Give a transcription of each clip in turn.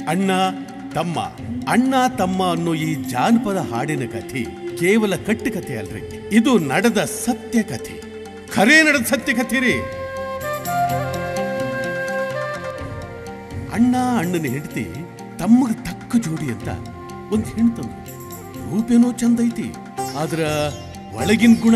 ಅಣ್ಣ ತಮ್ಮ ಅಣ್ಣ ತಮ್ಮ ಅನ್ನೋ ಈ ಜಾನಪದ ಹಾಡಿನ ಕಥೆ ಕೇವಲ ಕಟ್ಟುಕತೆ ಅಲ್ರಿ ಇದು ನಡೆದ ಸತ್ಯ ಕಥೆ ಖರೇ ನಡೆದ ಸತ್ಯ ಕಥೆ ರೀ ಅಣ್ಣ ಅಣ್ಣನ ಹೆಂಡತಿ ತಮ್ಮಗ ತಕ್ಕ ಜೋಡಿ ಅಂತ ಒಂದು ಹೆಣ್ಣು ತಂದ್ರು ರೂಪೇನೋ ಚಂದ ಐತಿ ಆದ್ರ ಒಳಗಿನ ಗುಣ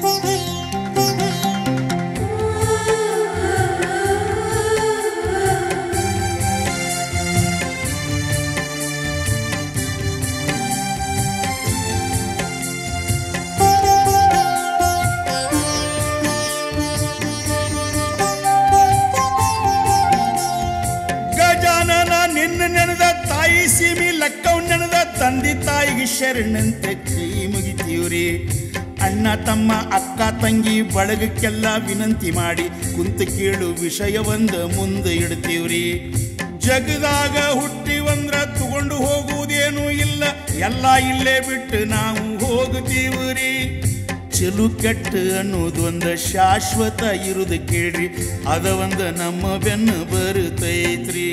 ಗಜಾನನ ನಿನ್ನ ನೆನೆದ ತಾಯಿ ಸೀಮಿ ಲಕ್ಕವ್ ನೆನೆದ ತಂದೆ ತಾಯಿಗೆ ಶರಣಂತ ಕೈ ಮುಗಿತೀವ್ರಿ ಅಣ್ಣ ತಮ್ಮ ಅಕ್ಕ ತಂಗಿ ಬಳಗಕ್ಕೆಲ್ಲ ವಿನಂತಿ ಮಾಡಿ ಕುಂತ ಕೇಳು ವಿಷಯವೊಂದ ಮುಂದೆ ಇಡ್ತೀವ್ರಿ ಜಗದಾಗ ಹುಟ್ಟಿವಂದ್ರ ತಗೊಂಡು ಹೋಗುವುದೇನೂ ಇಲ್ಲ ಎಲ್ಲ ಇಲ್ಲೇ ಬಿಟ್ಟು ನಾವು ಹೋಗುತ್ತೀವ್ರಿ ಚೆಲು ಕೆಟ್ಟ ಅನ್ನೋದು ಒಂದ ಶಾಶ್ವತ ಇರುದು ಕೇಳ್ರಿ ಅದ ಒಂದ ನಮ್ಮ ಬೆನ್ನು ಬರುತ್ತೈತ್ರಿ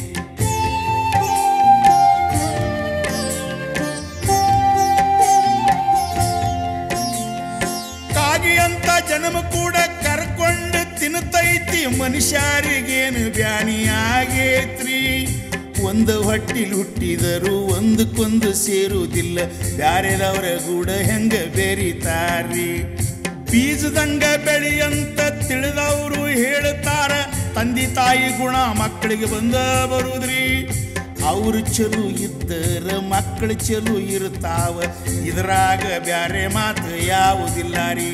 ಕಾಗಿ ಅಂತ ಜನ್ಮ ಕೂಡ ಕರ್ಕೊಂಡು ತಿನ್ತೈತಿ ಮನುಷ್ಯರಿಗೇನು ಬ್ಯಾನಿ ಆಗೇತ್ರಿ ಒಂದು ಹೊಟ್ಟಿಲ್ ಹುಟ್ಟಿದರು ಒಂದಕ್ಕೊಂದು ಸೇರುವುದಿಲ್ಲ ಬ್ಯಾರೆದವರ ಗೂಡ ಹೆಂಗ ಬೆರಿತಾರ್ರಿ ಬೀಜದಂಗ ಬೆಳೆಯಂತ ತಿಳಿದವರು ಹೇಳುತ್ತಾರ ತಂದೆ ತಾಯಿ ಗುಣ ಮಕ್ಕಳಿಗೆ ಬಂದ ಬರುದ್ರಿ ಅವ್ರು ಚಲು ಇದ್ದರ ಮಕ್ಕಳು ಚಲು ಇರ್ತಾವ ಇದ್ರಾಗ ಬ್ಯಾರೆ ಮಾತು ಯಾವುದಿಲ್ಲ ರೀ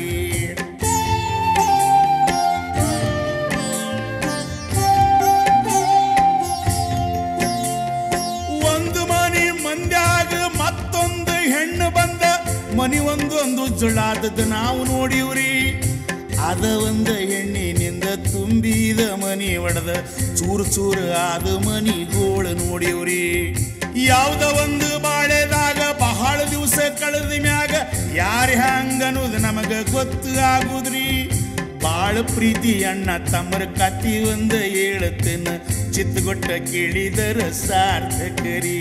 ಒಂದು ಮನಿ ಮಂದ್ಯಾಗ ಮತ್ತೊಂದು ಹೆಣ್ಣು ಬಂದ ಮನಿ ಒಂದು ಒಂದು ಜುಳಾದದ್ದು ನಾವು ನೋಡಿವ್ರಿ ಅದ ಒಂದ ಹೆಣ್ಣಿನಿಂದ ತುಂಬಿದ ಮನಿ ಒಡೆದ ಚೂರು ಚೂರು ಆದ ಮನಿ ಗೋಳ ನೋಡಿವ್ರಿ ಯಾವ್ದ ಒಂದು ಬಾಳೆದಾಗ ಬಹಳ ದಿವಸ ಕಳೆದ ಮ್ಯಾಗ ಯಾರ ಹಂಗ ಅನ್ನೋದು ನಮಗ ಗೊತ್ತು ಆಗುದ್ರಿ ಬಾಳ ಪ್ರೀತಿ ಅಣ್ಣ ತಮ್ಮರ ಕತಿ ಒಂದ ಹೇಳತ್ತೇನ ಚಿತ್ತಗೊಟ್ಟ ಕೇಳಿದರ ಸಾರ್ಥಕರಿ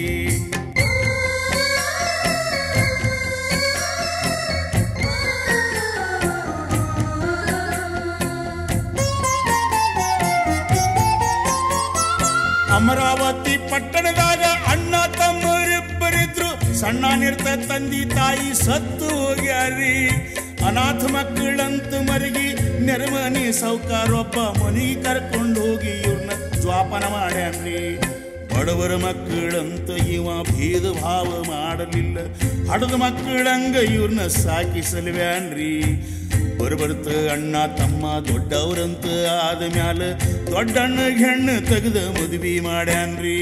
ಅಮರಾವತಿ ಪಟ್ಟಣದಾಗ ಅಣ್ಣ ತಮ್ಮರಿಬ್ಬರಿದ್ರು ಸಣ್ಣ ನಿರ್ತ ತಂದಿ ತಾಯಿ ಸತ್ತು ಹೋಗ್ಯಾರಿ ಅನಾಥ ಮಕ್ಕಳಂತ ಮರಗಿ ನೆರಮನಿ ಸೌಕಾರೊಬ್ಬ ಮನಿಗೆ ಕರ್ಕೊಂಡು ಹೋಗಿ ಇವ್ರನ್ನ ಜ್ವಾಪನ ಮಾಡ್ಯಾನ್ರಿ ಬಡವರ ಮಕ್ಕಳಂತ ಇವ ಭೇದ ಭಾವ ಮಾಡಲಿಲ್ಲ ಹಡದ ಮಕ್ಕಳಂಗ ಇವ್ರನ್ನ ಸಾಕಿ ಸಲ್ವ್ಯಾನ್ರಿ ಬರಬರ್ತ ಅಣ್ಣ ತಮ್ಮ ದೊಡ್ಡವ್ರಂತ ಆದ ಮ್ಯಾಲ ದೊಡ್ಡಣ್ಣ ಹೆಣ್ಣು ತೆಗೆದ ಮದುವೆ ಮಾಡ್ಯಾನ್ರಿ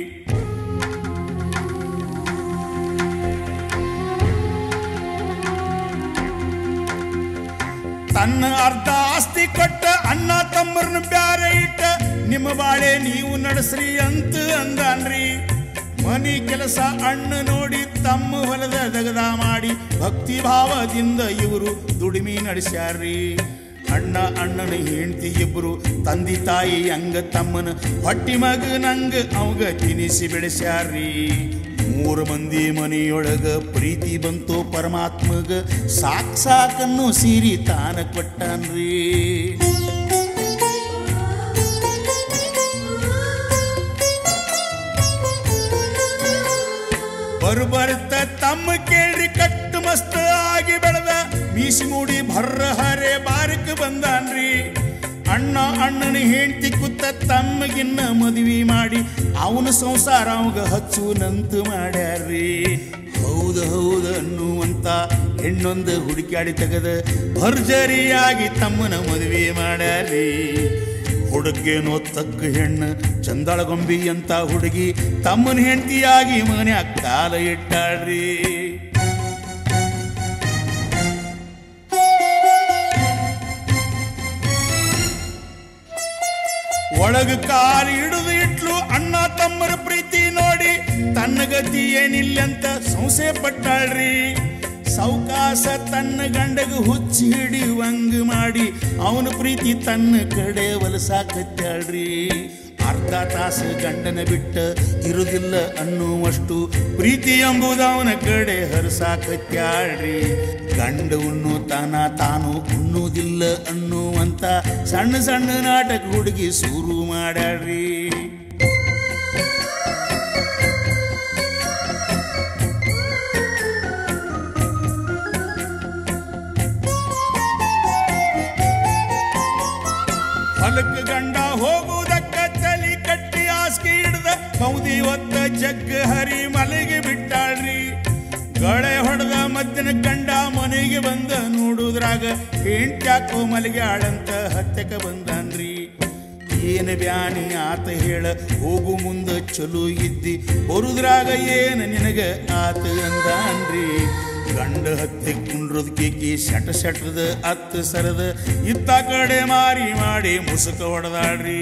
ತನ್ನ ಅರ್ಧ ಆಸ್ತಿ ಕೊಟ್ಟ ಅಣ್ಣ ತಮ್ಮರನ್ನ ಬ್ಯಾರೆ ಇಟ್ಟ ನಿಮ್ಮ ಬಾಳೆ ನೀವು ನಡೆಸ್ರಿ ಅಂತ ಅಂದಾನ್ರಿ ಮನಿ ಕೆಲಸ ಅಣ್ಣ ನೋಡಿ ತಮ್ಮ ಹೊಲದ ದಗದ ಮಾಡಿ ಭಕ್ತಿ ಭಾವದಿಂದ ಇವರು ದುಡಿಮೆ ನಡೆಸ್ಯಾರ್ರಿ ಅಣ್ಣ ಅಣ್ಣನ ಹೆಂಡತಿ ಇಬ್ರು ತಂದೆ ತಾಯಿ ಹಂಗ ತಮ್ಮನ ಹೊಟ್ಟಿ ಮಗನಂಗ ಅವಾಗ ತಿನಿಸಿ ಬೆಳೆಸ್ಯಾರ್ರಿ ಮೂರು ಮಂದಿ ಮನೆಯೊಳಗ ಪ್ರೀತಿ ಬಂತು ಪರಮಾತ್ಮಗ ಸಾಕ್ ಸಾಕನ್ನು ಸೀರಿ ತಾನ ಕೊಟ್ಟಾನ್ರಿ ಬರುಬರ್ತ ತಮ್ಮ ಕೇಳ್ರಿ ಕಟ್ಟು ಮಸ್ತ್ ಆಗಿ ಬೆಳೆದ ಮೀಸಿ ಮೂಡಿ ಭರ್ರ ಹರೆ ಬಾರಕ್ ಬಂದಾನ್ರಿ ಅಣ್ಣ ಅಣ್ಣನ ಹೆಂಡತಿ ಕುತ್ತ ತಮ್ಮಗಿನ್ನ ಮದುವೆ ಮಾಡಿ ಅವನ ಸಂಸಾರ ಅವಾಗ ಹಚ್ಚುನಂತ ಮಾಡ್ಯಾರ್ರಿ ಹೌದು ಹೌದು ಅನ್ನುವಂತ ಹೆಣ್ಣೊಂದು ಹುಡುಕಾಡಿ ತೆಗೆದ ಭರ್ಜರಿಯಾಗಿ ತಮ್ಮನ ಮದುವೆ ಮಾಡ್ಯಾರ್ರಿ ಹುಡುಗೇನೋ ತಕ್ಕ ಹೆಣ್ಣು ಚಂದಳಗೊಂಬಿ ಅಂತ ಹುಡುಗಿ ತಮ್ಮನ ಹೆಂಡತಿಯಾಗಿ ಮನ್ಯಾಗ ಕಾಲ ಇಟ್ಟಾಳ್ರಿ ಒಳಗ ಕಾಲು ಹಿಡಿದು ಇಟ್ಲು ಅಣ್ಣ ತಮ್ಮರ ಪ್ರೀತಿ ನೋಡಿ ತನ್ನ ಗತಿ ಏನಿಲ್ಲಂತ ಸಂಶಯ ಪಟ್ಟಾಳ್ರಿ ಸೌಕಾಸ ತನ್ನ ಗಂಡಗ ಹುಚ್ಚಿ ಹಿಡಿಯುವಂಗ ಮಾಡಿ ಅವನ ಪ್ರೀತಿ ತನ್ನ ಕಡೆ ವಲಸಾಕತ್ಯಾಳ್ರಿ ಅರ್ಧ ತಾಸು ಗಂಡನ ಬಿಟ್ಟ ಇರುವುದಿಲ್ಲ ಅನ್ನುವಷ್ಟು ಪ್ರೀತಿ ಎಂಬುದು ಅವನ ಕಡೆ ಹರಸಾಕತ್ಯಾಳ್ರಿ ಗಂಡ ಉಣ್ಣು ತಾನ ತಾನು ಉಣ್ಣುವುದಿಲ್ಲ ಅನ್ನುವಂತ ಸಣ್ಣ ಸಣ್ಣ ನಾಟಕ ಹುಡುಗಿ ಶುರು ಮಾಡ್ಯಾಳ್ರಿ ಹೊಲಕ್ಕೆ ಗಂಡ ಹೋಗುವುದಕ್ಕ ತಲಿ ಕಟ್ಟಿ ಹಾಸಿಗೆ ಹಿಡ್ದ ಕೌದಿ ಒತ್ತ ಜಗ್ಗ ಹರಿ ಮಲೆಗೆ ಬಿಟ್ಟಾಳ್ರಿ ಗಳೆ ಹೊಡೆದ ಮದ್ದಿನ ಗಂಡ ಮನೆಗೆ ಬಂದ ನೋಡುದ್ರಾಗ ಹೆಂಟ್ಯಾಕೋ ಮಲೆಗೆ ಆಳಂತ ಹತ್ಯಕ ಬಂದಾನ್ರಿ ಏನ ಬ್ಯಾನಿ ಆತ ಹೇಳ ಹೋಗು ಮುಂದ ಚಲೋ ಇದ್ದಿ ಬರುದ್ರಾಗ ಏನ ನಿನಗ ಆತ ಅಂದಾನ್ರಿ ಗಂಡ ಹತ್ತಿ ಕುಂಡ್ರದ ಕೇಕಿ ಶಟ ಶಟದ ಅತ್ತ ಸರದ ಇತ್ತ ಕಡೆ ಮಾರಿ ಮಾಡಿ ಮುಸುಕ ಹೊಡೆದಾಡ್ರಿ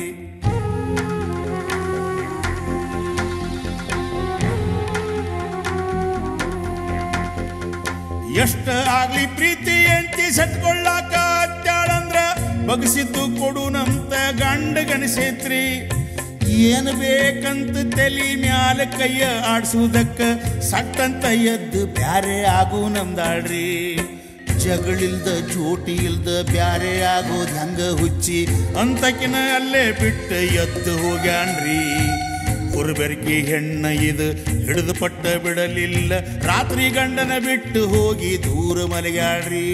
ಎಷ್ಟ ಆಗ್ಲಿ ಪ್ರೀತಿ ಎಂತಿ ಸಟ್ಕೊಳ್ಳಾಕ ಅತ್ಯಾಳಂದ್ರ ಬಗಸಿದ್ದು ಕೊಡುನಂತ ಗಂಡ ಗಣಿಸೈತ್ರಿ ಏನ್ ಬೇಕಂತ ತಲಿ ಮ್ಯಾಲ ಕೈಯ ಆಡ್ಸುವುದಕ್ಕ ಸಟ್ಟಂತ ಎದ್ದು ಬ್ಯಾರೆ ಆಗು ನಮ್ದಾಳ್ರಿ ಜಗಳಿಲ್ದ ಜೋಟಿ ಇಲ್ದ ಬ್ಯಾರೆ ಆಗೋದ್ ಹಂಗ ಹುಚ್ಚಿ ಅಂತಕಿನ ಅಲ್ಲೇ ಬಿಟ್ಟು ಎದ್ದು ಹೋಗ್ಯಾನ್ರಿ ಹುರುಬೆರಕಿ ಹೆಣ್ಣ ಇದು ಹಿಡಿದು ಪಟ್ಟ ಬಿಡಲಿಲ್ಲ ರಾತ್ರಿ ಗಂಡನ ಬಿಟ್ಟು ಹೋಗಿ ದೂರ ಮಲಗ್ಯಾಡ್ರಿ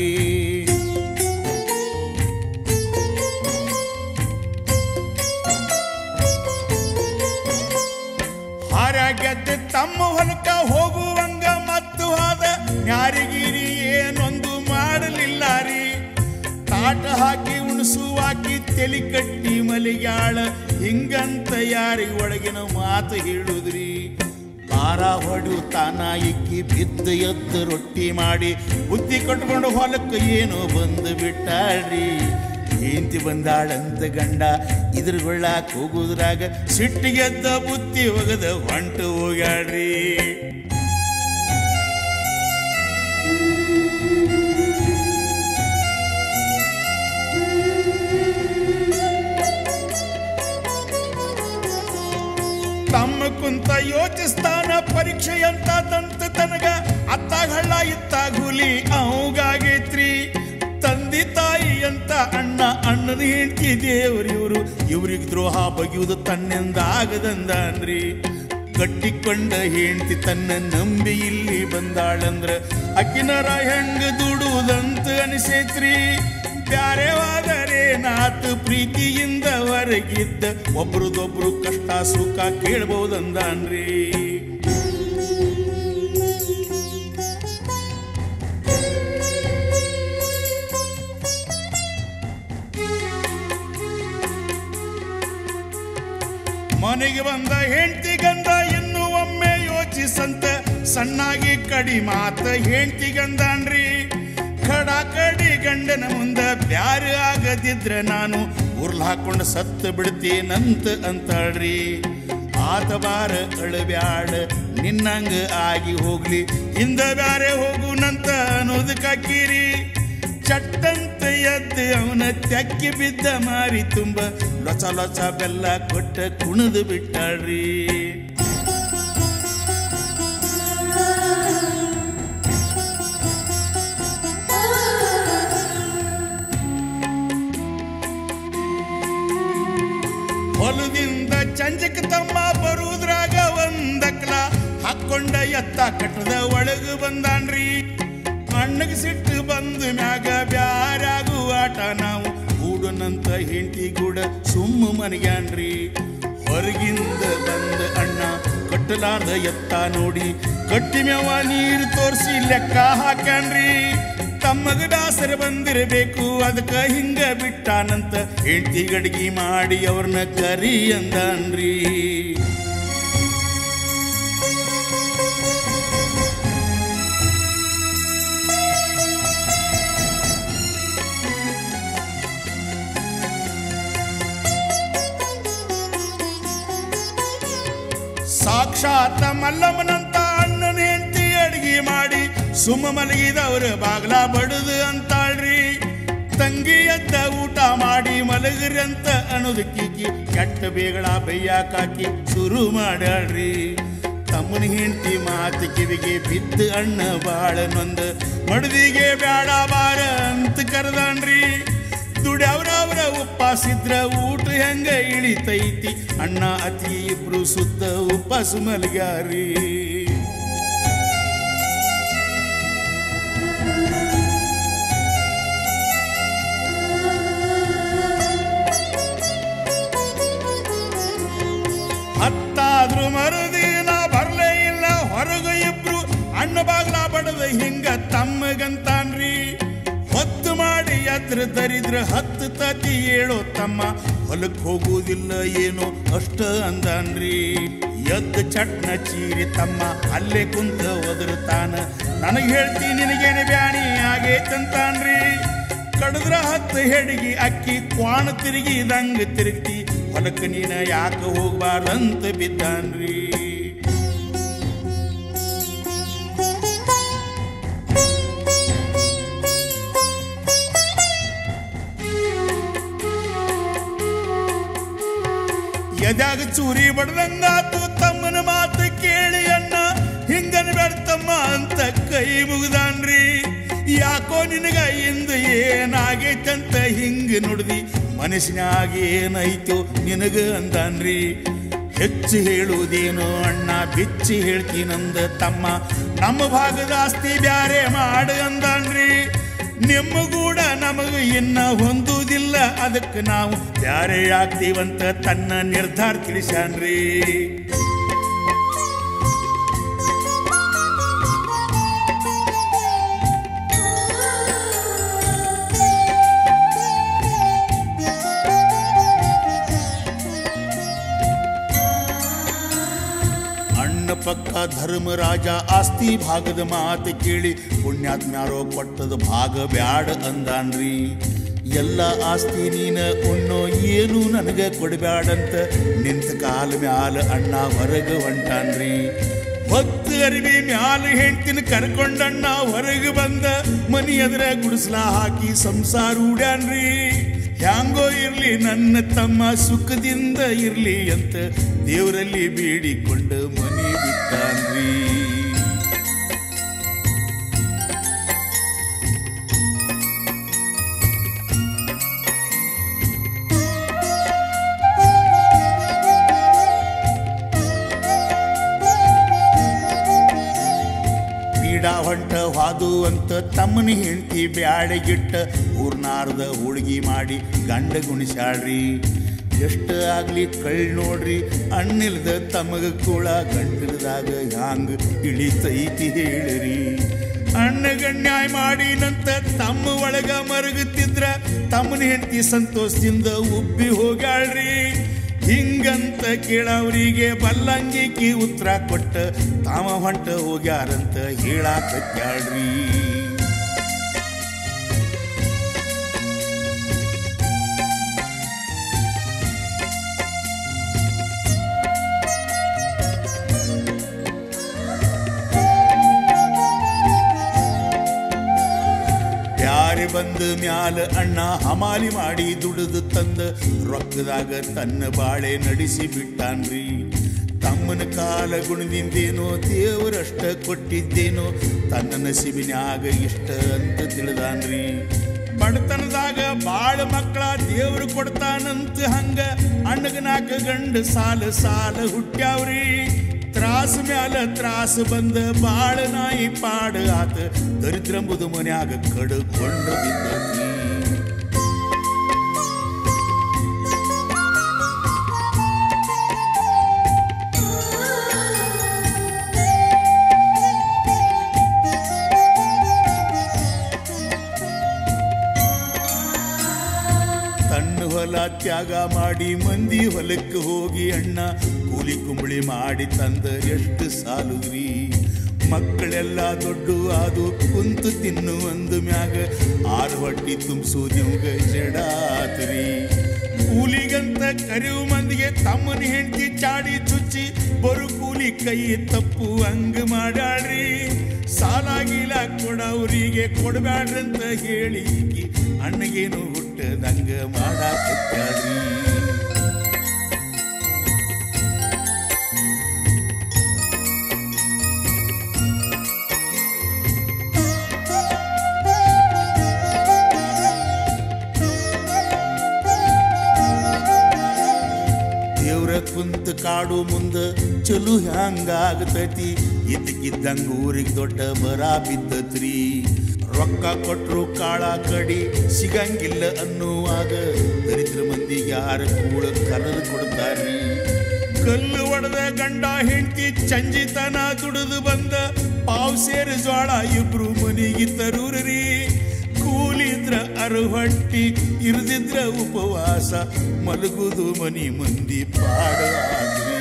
ಹಾರಾಗ್ಯದ್ದು ತಮ್ಮ ಹೊಲಕ ಹೋಗುವಂಗ ಮತ್ತು ಆದ ಯಾರಿಗಿರಿ ಏನೊಂದು ಮಾಡಲಿಲ್ಲ ರೀ ತಾಟ ಹಾಕಿ ಉಣಸುವಾಕಿ ತೆಲಿ ಕಟ್ಟಿ ಮಲಿಗ್ಯಾಳ ಹಿಂಗಂತ ಯಾರಿಗೆ ಒಳಗಿನ ಮಾತು ಹೇಳುದ್ರಿ ಬಾರ ಹೊಡು ತಾನ ಇಕ್ಕಿ ಬಿದ್ದ ಎದ್ದು ರೊಟ್ಟಿ ಮಾಡಿ ಬುದ್ಧಿ ಕಟ್ಕೊಂಡು ಹೊಲಕ್ಕೆ ಏನೋ ಬಂದು ಬಿಟ್ಟಾಳ್ರಿ ಹೆಂತಿ ಬಂದಾಳಂತ ಗಂಡ ಇದ್ರ ಬೆಳ್ಳಾಕ್ ಹೋಗುದ್ರಾಗ ಸಿಟ್ಟಿಗೆದ್ದ ಬುದ್ಧಿ ಒಗದ ಹೊಂಟು ಹೋಗ್ಯಾಡ್ರಿ ತಮ್ಮ ಕುಂತ ಯೋಚಿಸ್ತಾನ ಪರೀಕ್ಷೆ ಅಂತ ತಂತ ತನಗ ಅತ್ತಾಗ ಹಳ್ಳ ಇತ್ತಾಗ ಹುಲಿ ಅವಂಗಾಗೈತ್ರಿ ತಂದೆ ತಾಯಿ ಅಂತ ಅಣ್ಣ ಅಣ್ಣನ ಹೆಂಡತಿ ದೇವ್ರು ಇವ್ರು ಇವ್ರಿಗೆ ದ್ರೋಹ ಬಗೆಯುವುದು ತನ್ನಿಂದ ಆಗದಂದನ್ರಿ ಕಟ್ಟಿಕೊಂಡ ಹೆಂಡತಿ ತನ್ನ ನಂಬಿ ಇಲ್ಲಿ ಬಂದಾಳಂದ್ರ ಅಕ್ಕಿನರ ಹೆಂಗ ದುಡುವುದಂತ ಅನಿಸೈತ್ರಿ ಬ್ಯಾರೆವಾದರೆ ನಾತು ಪ್ರೀತಿಯಿಂದ ಹೊರಗಿದ್ದ ಒಬ್ರದೊಬ್ರು ಕಷ್ಟ ಸುಖ ಕೇಳ್ಬಹುದಂದಾನ್ರಿ ಮನೆಗೆ ಬಂದ ಹೆಂಡತಿ ಗಂಧ ಇನ್ನೂ ಒಮ್ಮೆ ಯೋಚಿಸಂತ ಸಣ್ಣಾಗಿ ಕಡಿ ಮಾತ ಹೆಂಡತಿ ಗಂಧನ್ರಿ ಖಡ ಕಡಿ ಗಂಡನ ಮುಂದ ಬ್ಯಾರೆ ಆಗದಿದ್ರ ನಾನು ಉರ್ಲ್ ಹಾಕೊಂಡು ಸತ್ತು ಬಿಡ್ತೀನಂತ ಅಂತಾಳ್ರಿ ಆತ ಬಾರ ಅಳಬ್ಯಾಡ ನಿನ್ನಂಗ ಆಗಿ ಹೋಗ್ಲಿ ಹಿಂದ ಬ್ಯಾರೆ ಹೋಗುನಂತ ಅನ್ನೋದಕ್ಕಾಕಿರಿ ಚಟ್ಟಂತ ಎದ್ದು ಅವನ ತೆಕ್ಕಿ ಬಿದ್ದ ಮಾರಿ ತುಂಬ ಲೊಚ ಲೊಚ ಬೆಲ್ಲ ಕೊಟ್ಟ ಕುಣಿದು ಬಿಟ್ಟಾಳ್ರಿ ಹೊಲದಿಂದ ಚಂಜಕ ತಮ್ಮ ಬರುವುದ್ರಾಗ ಒಂದಕ್ಲ ಹಾಕೊಂಡ ಎತ್ತ ಕಟ್ಟದ ಒಳಗ ಬಂದಾನ್ರಿ ಅಣ್ಣಗೆ ಸಿಟ್ಟು ಬಂದು ಮ್ಯಾಗ ಬ್ಯಾರಾಗುವ ಆಟ ನಾವು ಗೂಡನಂತ ಹೆಂಡತಿ ಗೂಡ ಸುಮ್ಮ ಮನೆಗ್ಯಾನ್ರಿ ಹೊರಗಿಂದ ಬಂದ ಅಣ್ಣ ಕಟ್ಟಲಾರ್ದ ಎತ್ತ ನೋಡಿ ಕಟ್ಟಿ ಮ್ಯಾವ ನೀರು ತೋರಿಸಿ ಲೆಕ್ಕ ಹಾಕ್ಯಾನ್ರಿ ತಮ್ಮಗ ದಾಸರ ಬಂದಿರಬೇಕು ಅದಕ್ಕ ಹಿಂಗ ಬಿಟ್ಟಾನಂತ ಹೆಂಡತಿ ಗಡಿಗೆ ಮಾಡಿ ಅವ್ರನ್ನ ಕರಿ ಅಂದಾನ್ರಿ ಸಾಕ್ಷಾತ್ ಮಲ್ಲಮ್ಮನಂತ ಅಣ್ಣನ ಹೆಂಡತಿ ಅಡಿಗೆ ಮಾಡಿ ಸುಮ್ಮ ಮಲಗಿದವ್ರ ಬಾಗ್ಲ ಬಡದು ಅಂತಾಳ್ರಿ ತಂಗಿ ಎದ್ದ ಊಟ ಮಾಡಿ ಮಲಗ್ರಿ ಅಂತ ಅನ್ನೋದಕ್ಕೀಕಿ ಕೆಟ್ಟ ಬೇಗಳ ಬೈಯಾಕಾಕಿ ಶುರು ಮಾಡ್ಯಾಳ್ರಿ ತಮ್ಮನ ಹೆಂಡತಿ ಮಾತು ಕಿವಿಗೆ ಬಿದ್ದ ಅಣ್ಣ ಬಾಳ ನೊಂದ ಮಡದಿಗೆ ಬ್ಯಾಡ ಬಾರ ಅಂತ ಕರೆದಾನ್ರಿ ದುಡ್ಯವ್ರವ್ರ ಉಪ್ಪಾಸಿದ್ರ ಊಟ ಹೆಂಗ ಇಳಿತೈತಿ ಅಣ್ಣ ಅತಿ ಇಬ್ರು ಸುತ್ತ ಉಪ್ಪಾಸ ಮಲ್ಗ್ಯಾರಿ ಹತ್ತಾದ್ರೂ ಮರುದಿನ ಬರ್ಲೇ ಇಲ್ಲ ಹೊರಗ ಇಬ್ರು ಅಣ್ಣ ಬಾಗ್ಲ ಬಡದ ಹಿಂಗ ತಮ್ಮಗಂತಾನ್ರಿ ಹೊತ್ತು ಮಾಡಿ ಎದ್ರ ದರಿದ್ರ ಹತ್ತು ತತಿ ಏಳೋ ತಮ್ಮ ಹೊಲಕ್ ಹೋಗುವುದಿಲ್ಲ ಏನೋ ಅಷ್ಟ ಅಂದಾನ್ರಿ ಎದ್ದ ಚಟ್ನ ಚೀರಿ ತಮ್ಮ ಅಲ್ಲೇ ಕುಂತ ಒದರುತ್ತಾನ ನನಗ್ ಹೇಳ್ತಿ ನಿನಗೇನು ಬ್ಯಾಣಿ ಆಗೈತಂತಾನ್ರಿ ಕಡದ್ರ ಹತ್ತು ಹೆಡಿಗಿ ಅಕ್ಕಿ ಕ್ವಾಣ ತಿರುಗಿದಂಗ ತಿರುಗ್ತಿ ಹೊಲಕ್ಕೆ ನೀನ ಯಾಕೆ ಹೋಗ್ಬಾರ್ದಂತ ಬಿದ್ದಾನ್ರಿ ಎದ್ಯಾಗ ಚೂರಿ ಬಡ್ದಂಗಾತು ತಮ್ಮನ ಮಾತು ಕೇಳಿ ಅಣ್ಣ ಹಿಂಗನ ಬೇಡ್ತಮ್ಮ ಅಂತ ಕೈ ಮುಗ್ದಾನ್ರಿ ಯಾಕೋ ನಿನಗ ಇಂದು ಏನಾಗೈತಂತ ಹಿಂಗ ನುಡ್ದಿ ಮನಸ್ಸಿನಾಗ ಏನೈತೋ ನಿನಗ ಅಂದಾನ್ರಿ ಹೆಚ್ಚು ಹೇಳುವುದೇನೋ ಅಣ್ಣ ಬಿಚ್ಚಿ ಹೇಳ್ತೀನಂದ ತಮ್ಮ ನಮ್ಮ ಭಾಗದ ಆಸ್ತಿ ಬ್ಯಾರೆ ಮಾಡು ಅಂದಾನ್ರಿ ನಿಮ್ಮ ಗೂಡ ನಮಗ ಇನ್ನ ಹೊಂದುವುದಿಲ್ಲ ಅದಕ್ಕೆ ನಾವು ಬ್ಯಾರೆ ಆಗ್ತೀವಂತ ತನ್ನ ನಿರ್ಧಾರ ತಿಳಿಸ್ಯಾನ್ರಿ ಅಣ್ಣ ಪಕ್ಕ ಧರ್ಮರಾಜ ಆಸ್ತಿ ಭಾಗದ ಮಾತು ಕೇಳಿ ಪುಣ್ಯಾತ್ಮ್ಯಾರೋ ಕೊಟ್ಟದ ಭಾಗ ಬ್ಯಾಡ ಅಂದಾನ್ರಿ ಎಲ್ಲ ಆಸ್ತಿ ನೀನ ಉಣ್ಣೋ ಏನು ನನಗ ಕೊಡಬ್ಯಾಡಂತ ನಿಂತ ಕಾಲ ಮ್ಯಾಲ ಅಣ್ಣ ಹೊರಗ ಹೊಂಟಾನ್ರಿ ಹೊತ್ತು ಅರಿವಿ ಮ್ಯಾಲ ಹೆಂಡ್ತಿನ ಕರ್ಕೊಂಡಣ್ಣ ಹೊರಗೆ ಬಂದ ಮನಿ ಎದುರ ಗುಡಿಸ್ಲ ಹಾಕಿ ಸಂಸಾರ ಉಡ್ಯಾನ್ರಿ ಹ್ಯಾಂಗೋ ಇರ್ಲಿ ನನ್ನ ತಮ್ಮ ಸುಖದಿಂದ ಇರ್ಲಿ ಅಂತ ದೇವರಲ್ಲಿ ಬೇಡಿಕೊಂಡು ಮನಿ ಬಿಟ್ಟಾನ್ರಿ ಪೀಡಾ ಹೊಂಟ ಹಾದು ಅಂತ ತಮ್ಮನ ಹೆಂಡತಿ ಬ್ಯಾಡಗಿಟ್ಟ ಊರ್ನಾರ್ದ ಹೋಳ್ಗಿ ಮಾಡಿ ಗಂಡ ಗುಣಿಸ್ಯಾಳ್ರಿ ಎಷ್ಟ ಆಗ್ಲಿ ಕಳ್ ನೋಡ್ರಿ ಅಣ್ಣಿಲ್ದ ತಮಗ ಕೂಳ ಗಂಟಲದಾಗ ಹ್ಯಾಂಗ ಇಳಿತೈತಿ ಹೇಳಿರಿ ಅಣ್ಣ ಗಣ್ಯಾಯ ಮಾಡಿನಂತ ತಮ್ಮ ಒಳಗ ಮರಗುತ್ತಿದ್ರ ತಮ್ಮನ ಹೆಂಡತಿ ಸಂತೋಷದಿಂದ ಉಬ್ಬಿ ಹೋಗ್ಯಾಳ್ರಿ ಹಿಂಗಂತ ಕೇಳವ್ರಿಗೆ ಬಲ್ಲಂಗಿಕಿ ಉತ್ತರ ಕೊಟ್ಟ ತಾವ ಹೊಂಟ ಹೋಗ್ಯಾರಂತ ಹೇಳಾಕತ್ಯಾಳ್ರಿ ಯಾರಿ ಬಂದ ಮ್ಯಾಲ ಅಣ್ಣ ಹಮಾಲಿ ಮಾಡಿ ದುಡಿದು ತಂದ ರೊಕ್ಕದಾಗ ತನ್ನ ಬಾಳೆ ನಡೆಸಿ ಬಿಟ್ಟಾನ್ರಿ ತಮ್ಮನ ಕಾಲ ಗುಣದಿಂದೇನೋ ದೇವರಷ್ಟ ಕೊಟ್ಟಿದ್ದೇನೋ ತನ್ನ ನಸಿಬಿನ್ಯಾಗ ಇಷ್ಟ ಅಂತ ತಿಳಿದಾನ್ರಿ ಬಡತನದಾಗ ಬಾಳ ಮಕ್ಕಳ ದೇವ್ರು ಕೊಡ್ತಾನಂತ ಹಂಗ ಅಣ್ಣಗ ನಾಲ್ಕು ಗಂಡ ಸಾಲ ಸಾಲ ಹುಟ್ಟ್ಯಾವ್ರಿ ತ್ರಾಸ ಮ್ಯಾಲ ತ್ರಾಸ ಬಂದ ಬಾಳ ನಾಯಿ ಪಾಡ ಆತ ದರಿದ್ರಂಬುದು ಮನ್ಯಾಗ ಕಡ್ಕೊಂಡು ಬಿದ್ದತಿ ತನ್ನ ಹೊಲ ತ್ಯಾಗ ಮಾಡಿ ಮಂದಿ ಹೊಲಕ್ಕೆ ಹೋಗಿ ಅಣ್ಣ ಕೂಲಿ ಕುಂಬಳಿ ಮಾಡಿ ತಂದ ಎಷ್ಟು ಸಾಲುದ್ರಿ ಮಕ್ಕಳೆಲ್ಲ ದೊಡ್ಡ ಆದು ಕುಂತು ತಿನ್ನು ಒಂದು ಮ್ಯಾಗ ಆರು ಹೊಟ್ಟಿ ತುಂಬಿಸು ನಿಮ್ಗ ಜಡಾತ್ರಿ ಕೂಲಿಗಂತ ಕರಿವು ಮಂದಿಗೆ ತಮ್ಮನ ಹೆಂಡತಿ ಚಾಡಿ ಚುಚ್ಚಿ ಬರು ಕೂಲಿ ಕೈ ತಪ್ಪು ಹಂಗ ಮಾಡಾಡ್ರಿ ಸಾಲ ಗೀಲ ಕೊಡವ್ರಿಗೆ ಕೊಡಬ್ಯಾಡ್ರಂತ ಹೇಳಿ ಈಕಿ ಅಣ್ಣಗೇನು ಹುಟ್ಟದಂಗ ಮಾಡಾಕತ್ಯಾಳ್ರಿ ದೇವ್ರ ಕುಂತ ಕಾಡು ಮುಂದ ಚಲು ಹ್ಯಾಂಗಾಗತೈತಿ ಇದ್ದಕ್ಕಿದ್ದಂಗ ಊರಿಗೆ ದೊಡ್ಡ ಬರ ಬಿದ್ದತ್ರಿ ರೊಕ್ಕ ಕೊಟ್ರು ಕಾಳ ಕಡಿ ಸಿಗಂಗಿಲ್ಲ ಅನ್ನುವಾಗ ದರಿದ್ರ ಮಂದಿಗೆ ಯಾರ ಕೂಳ ಕರೆದು ಕೊಡ್ತಾರ್ರಿ ಕಲ್ಲು ಒಡೆದ ಗಂಡ ಹೆಂಡತಿ ಚಂಜಿತನ ದುಡಿದು ಬಂದ ಪಾವ್ ಸೇರಿ ಜ್ವಾಳ ಇಬ್ರು ಮನಿಗೆ ತರೂರ್ರಿ ಕೂಲಿದ್ರ ಅರುಹಟ್ಟಿ ಇರದಿದ್ರ ಉಪವಾಸ ಮಲಗುದು ಮನಿ ಮಂದಿ ಪಾಡ ಆದ್ರಿ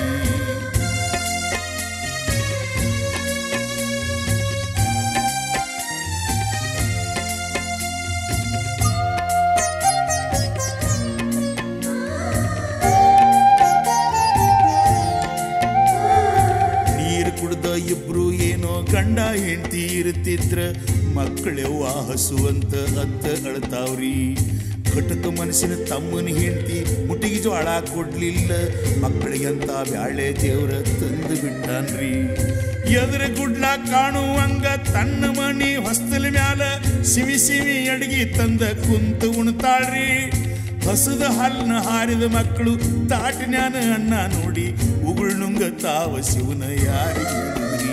ನೀರು ಕುಡ್ದ ಇಬ್ರು ಏನೋ ಗಂಡ ಹೆಂಡತಿ ಇರ್ತಿದ್ರ ಮಕ್ಕಳೆವ್ವ ಹಸುವಂತ ಅತ್ತ ಅಳ್ತಾವ್ರಿ ಕಟಕ ಮನಸ್ಸಿನ ತಮ್ಮನ ಹೆಂಡತಿ ಮುಟ್ಟಿಗೆ ಜ್ವಾಳ ಕೊಡ್ಲಿಲ್ಲ ಮಕ್ಕಳಿಗಂತ ಬ್ಯಾಳೆ ದೇವ್ರ ತಂದು ಬಿಟ್ಟಾನ್ರಿ ಎದುರು ಗುಡ್ಲ ಕಾಣುವಂಗ ತನ್ನ ಮನಿ ಹೊಸ್ತಲ ಮ್ಯಾಲ ಸಿವಿ ಸಿವಿ ಅಡ್ಗಿ ತಂದ ಕುಂತು ಉಣ್ತಾಳ್ರಿ ಹಸದ ಹಲ್ನ ಹಾರಿದ ಮಕ್ಕಳು ತಾಟಿನ್ಯಾನ ಅಣ್ಣ ನೋಡಿ ಉಗುಳ್ ನುಂಗ ತಾವ ಶಿವನ ಯಾರಿಗೆ ಹೇಳಿದ್ರಿ?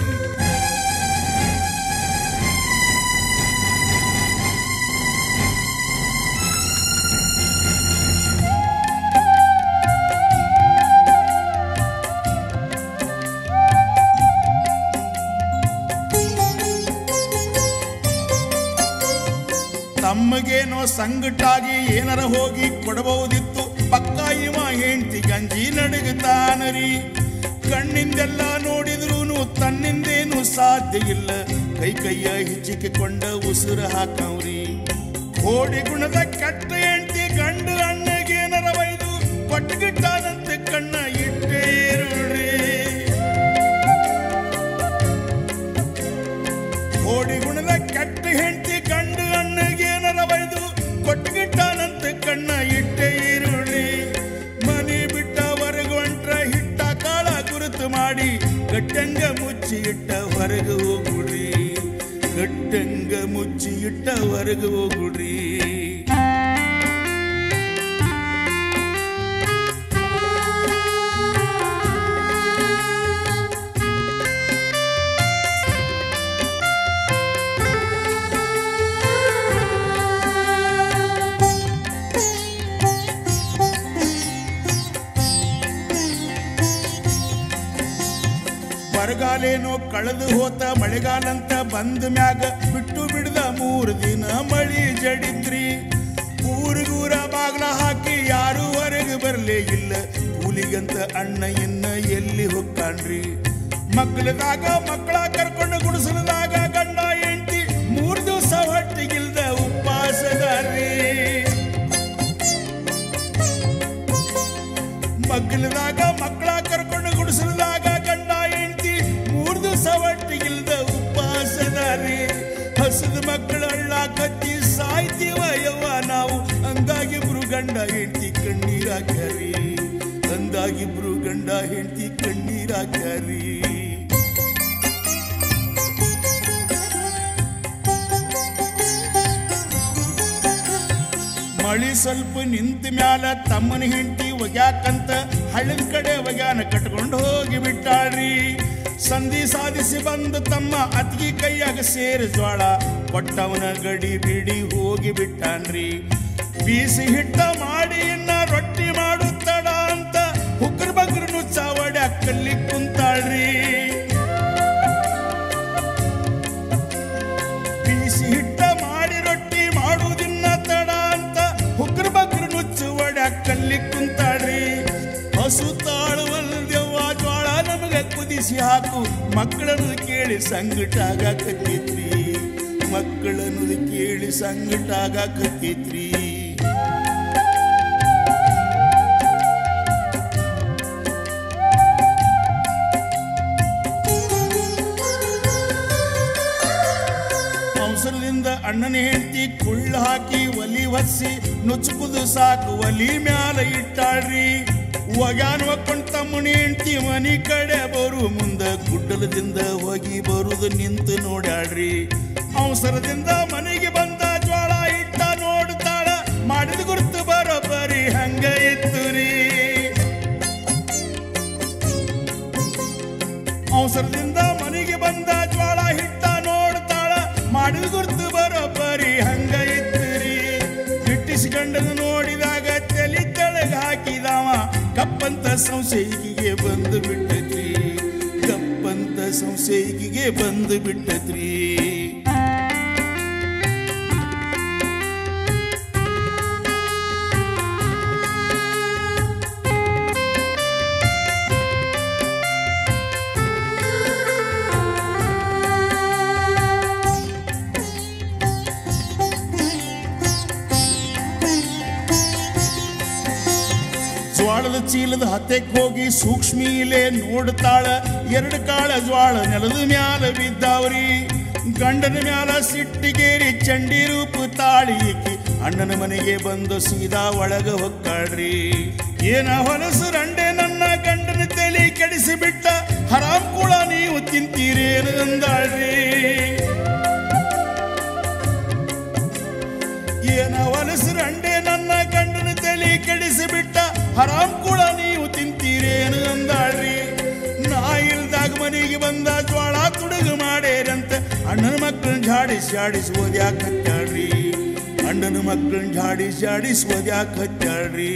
ತಮ್ಮಗೇನೋ ಸಂಗಟಾಗಿ ಏನರ ಹೋಗಿ ಕೊಡಬಹುದಿತ್ತು ಪಕ್ಕ ಇವ ಹೆಂಡತಿ ಗಂಜಿ ನಡಗುತ್ತಾನರಿ ಕಣ್ಣಿಂದೆಲ್ಲ ನೋಡಿದ್ರೂನು ತನ್ನಿಂದೇನು ಸಾಧ್ಯ ಇಲ್ಲ ಕೈ ಕೈಯ ಹಿಚ್ಚಿಕೊಂಡ ಉಸಿರು ಹಾಕವ್ರಿ ಕೋಡಿ ಗುಣದ ಕೆಟ್ಟ ಹೆಂಡತಿ ಗಂಡು ಅಣ್ಣಗೇನರ ಬೈದು ಕೊಟ್ಟಗಿಟ್ಟಾನಂತೆ ಕಣ್ಣ ಇಟ್ಟೇ ಇರುಳ್ರಿ ಕೋಡಿ ಗುಣದ ಕೆಟ್ಟ ಹೆಂಡತಿ ಗಂಡು ಅಣ್ಣಗೇನರ ಬೈದು ಕೊಟ್ಟಗಿಟ್ಟಾನಂತ ಕಣ್ಣ ಇಟ್ಟೆ ಈರುಳ್ಳಿ ಮನಿ ಬಿಟ್ಟ ಹೊರಗು ಹೊಂಟ್ರ ಹಿಟ್ಟ ಕಾಳ ಗುರುತು ಮಾಡಿ ಗಟ್ಟಂಗ ಮುಚ್ಚಿ ಇಟ್ಟ ಹೊರಗೆ ಹೋಗುಡ್ರಿ ಗಟ್ಟಂಗ ಮುಚ್ಚಿ ಇಟ್ಟ ಹೊರಗೆ ಹೋಗುಡ್ರಿ ಬರಗಾಲೇನೋ ಕಳೆದು ಹೋತ ಮಳೆಗಾಲಂತ ಬಂದ ಮ್ಯಾಗ ಬಿಟ್ಟು ಬಿಡದ ಮೂರು ದಿನ ಮಳಿ ಜಡಿದ್ರಿ ಊರಿಗೂರ ಬಾಗ್ಲ ಹಾಕಿ ಯಾರು ಹೊರಗೆ ಬರಲೇ ಇಲ್ಲ ಕೂಲಿಗಂತ ಅಣ್ಣ ಇನ್ನ ಎಲ್ಲಿ ಹೊಕ್ಕಾನ್ರಿ ಮಕ್ಕಳದಾಗ ಮಕ್ಕಳ ಕರ್ಕೊಂಡು ಗುಡಿಸಲದಾಗ ಗಂಡ ಹೆಂಡತಿ ಮೂರ್ ದಿವಸ ಹೊಟ್ಟಿಗಿಲ್ದ ಉಪವಾಸದಾರ್ರಿ ಮಗ್ಗಲದಾಗ ಮಕ್ಕಳ ಕರ್ಕೊಂಡು ಗುಡಿಸಲದಾಗ ಗಂಡ ಹೆಂಡತಿ ಮೂರ್ ದಿವಸ ಒಟ್ಟಿಗಿಲ್ದ ಉಪವಾಸದಾರಿ ಹಸದ ಮಕ್ಕಳ ಹಳ್ಳ ಕತ್ತಿ ಸಾಯ್ತೀವ ಯವ್ವ ನಾವು ಅಂದಾಗಿಬ್ರು ಗಂಡ ಹೆಂಡತಿ ಕಣ್ಣೀರಾಕ್ಯಾರಿ ಅಂದಾಗಿಬ್ರು ಗಂಡ ಹೆಂಡತಿ ಕಣ್ಣೀರಾಕ್ಯಾರಿ ಮಳಿ ಸ್ವಲ್ಪ ನಿಂತ ಮ್ಯಾಲ ತಮ್ಮನ ಹೆಂಡತಿ ಒಗ್ಯಾಕಂತ ಹಳ್ಳದ ಕಡೆ ಒಗ್ಯಾನ ಕಟ್ಕೊಂಡು ಹೋಗಿ ಬಿಟ್ಟಾಳ್ರಿ ಸಂಧಿ ಸಾಧಿಸಿ ಬಂದ ತಮ್ಮ ಅತ್ತಿಗೆ ಕೈಯಾಗ ಸೇರಿ ಜ್ವಾಳ ಕೊಟ್ಟವನ ಗಡಿ ಬಿಡಿ ಹೋಗಿ ಬಿಟ್ಟಾನ್ರಿ ಬೀಸಿ ಹಿಟ್ಟ ಮಾಡಿ ಇನ್ನ ರೊಟ್ಟಿ ಮಾಡುತ್ತಡ ಅಂತ ಹುಗ್ರ ಬಗ್ರನು ಚಾವಡಿ ಅಕ್ಕಲ್ಲಿ ಕುಂತಾಳ್ರಿ ಬೀಸಿ ಹಿಟ್ಟ ಮಾಡಿ ರೊಟ್ಟಿ ಮಾಡುವುದಿನ್ನ ತಡ ಅಂತ ಹುಗ್ರ ಬಗ್ರ ನುಚ್ಚು ಕಲ್ಲಿ ಕುಂತಾಳ್ರಿ ಹಸು ತಾಳುವಲ್ದೆವ್ವ ಜ್ವಾಳ ನಮಗ ಕುದಿಸಿ ಹಾಕು ಮಕ್ಕಳನ್ನು ಕೇಳಿ ಸಂಗಟಾಗ ಕತ್ತಿತ್ರಿ ಮಕ್ಕಳನ್ನು ಕೇಳಿ ಸಂಗಟಾಗ ಕತ್ತಿತ್ರಿ ಅವಸರದಿಂದ ಅಣ್ಣನ ಹೆಂಡತಿ ಕುಳ್ಳು ಹಾಕಿ ಹೊತ್ಸಿ ನುಚ್ಚುಕುದು ಸಾಕು ಒಲಿ ಮ್ಯಾಲ ಇಟ್ಟಾಳ್ರಿ ಒಗ್ಯಾನ್ ಒಕ್ಕೊಂಡ್ ತಮ್ಮನಿ ಹೆಂಡ್ತಿ ಮನಿ ಕಡೆ ಬರು ಮುಂದ ಗುಡ್ಡಲದಿಂದ ಹೋಗಿ ಬರುದು ನಿಂತು ನೋಡ್ಯಾಳ್ರಿ ಅವಸರದಿಂದ ಮನೆಗೆ ಬಂದ ಜ್ವಾಳ ಇಟ್ಟ ನೋಡ್ತಾಳ ಮಾಡಿದ ಗುರುತು ಬರೋಬ್ಬರಿ ಹಂಗ ಇತ್ತು ರೀ ಅವಸರದಿಂದ ಮನೆಗೆ ಬಂದ ಜ್ವಾಳ ಹಿಟ್ಟ ನೋಡ್ತಾಳ ಮಾಡಿದ ಗುರ್ತು ಬರೋಬ್ಬರಿ ಹಂಗ ಇತ್ತರಿ ಗಿಟ್ಟಿಸಿಕೊಂಡನು ನೋಡಿದಾಗ ತಲೆ ತೆಳಗ ಹಾಕಿದವ ಕಪ್ಪಂತ ಸಂಶಯಿಗೆ ಬಂದು ಬಿಟ್ಟತ್ರಿ ಕಪ್ಪಂತ ಸಂಶಯಿಗೆ ಬಂದು ಬಿಟ್ಟತ್ರಿ ಜ್ವಾಳದ ಚೀಲದ ಹತ್ತೆಕ್ ಹೋಗಿ ಸೂಕ್ಷ್ಮೀಲೆ ನೋಡ್ತಾಳ ಎರಡು ಕಾಳ ಜ್ವಾಳ ನೆಲದ ಮ್ಯಾಲ ಬಿದ್ದಾವ್ರಿ ಗಂಡನ ಮ್ಯಾಲ ಸಿಟ್ಟಿಗೇರಿ ಚಂಡಿ ರೂಪ ತಾಳಿ ಇಕ್ಕಿ ಅಣ್ಣನ ಮನೆಗೆ ಬಂದು ಸೀದಾ ಒಳಗ ಹೊಕ್ಕಾಳ್ರಿ ಏನ ಹೊಲಸು ರಂಡೆ ನನ್ನ ಗಂಡನ ತಲೆ ಕೆಡಿಸಿ ಬಿಟ್ಟ ಹರಾಮ್ ಕೂಡ ನೀವು ತಿಂತೀರೇನು ಅಂದಾಳ್ರಿ ಏನ ಹೊಲಸು ರಂಡೆ ನನ್ನ ಗಂಡನ ತಲೆ ಕೆಡಿಸಿ ಬಿಟ್ಟ ಹರಾಮ್ ಕೂಡ ನೀವು ತಿಂತೀರೇನು ಅಂದಾಳ್ರಿ ನಾ ಇಲ್ದಾಗ ಮನೆಗೆ ಬಂದ ಜ್ವಾಳ ತುಡುಗು ಮಾಡೇರಂತ ಅಣ್ಣನ ಮಕ್ಕಳನ್ನ ಜಾಡಿಸಿ ಜಾಡಿಸಿ ಓದ್ಯಾಕ ಹತ್ತಾಳ್ರಿ ಅಣ್ಣನ ಮಕ್ಕಳನ್ನ ಜಾಡಿಸಿ ಜಾಡಿಸಿ ಓದ್ಯಾಕ ಹತ್ತಾಳ್ರಿ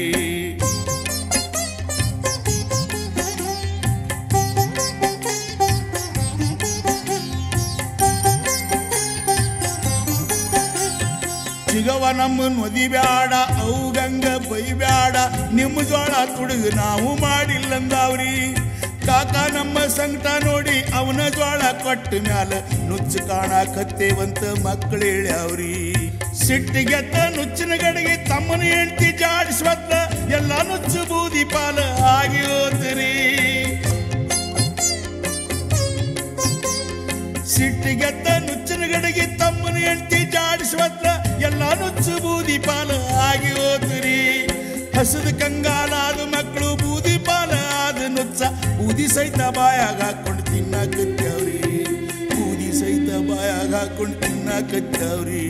ಸಿಗವ ನಮ್ಮನ್ ಒದಿಬ್ಯಾಡ ಅವುಗಂಗ ಬೈಬ್ಯಾಡ ನಿಮ್ಮ ಜೋಳ ತುಡುಗು ನಾವು ಮಾಡಿಲ್ಲಂದಾವ್ರಿ ಕಾಕ ನಮ್ಮ ಸಂಕಟ ನೋಡಿ ಅವನ ಜೋಳ ಕೊಟ್ಟ ಮ್ಯಾಲ ನುಚ್ಚು ಕಾಣಕತ್ತೇವಂತ ಮಕ್ಕಳು ಹೇಳ್ಯಾವ್ರಿ ಸಿಟ್ಟಿಗೆತ್ತ ನುಚ್ಚಿನ ಗಡಿಗೆ ತಮ್ಮನ ಹೆಂಡತಿ ಜಾಡಿಸ್ವತ್ತ ಎಲ್ಲ ನುಚ್ಚು ಬೂದಿ ಪಾಲ ಆಗಿ ಹೋದ್ರಿ ಸಿಟ್ಟಿಗೆತ್ತ ನುಚ್ಚಿನ ಗಡಿಗೆ ತಮ್ಮನ ಹೆಂಡತಿ ಜಾಡಿಸುವತ್ತ ಎಲ್ಲ ನುಚ್ಚು ಬೂದಿ ಪಾಲ ಆಗಿ ಹೋದ್ರಿ ಹಸದ ಕಂಗಾಲಾದ ಮಕ್ಕಳು ಬೂದಿ ಪಾಲ ಆದ ನುಚ್ಚ ಬೂದಿ ಸಹಿತ ಬಾಯಾಗ ಹಾಕೊಂಡು ತಿನ್ನಕತ್ತವ್ರಿ ಬೂದಿ ಸಹಿತ ಬಾಯಾಗ ಹಾಕೊಂಡು ತಿನ್ನಕತ್ತವ್ರಿ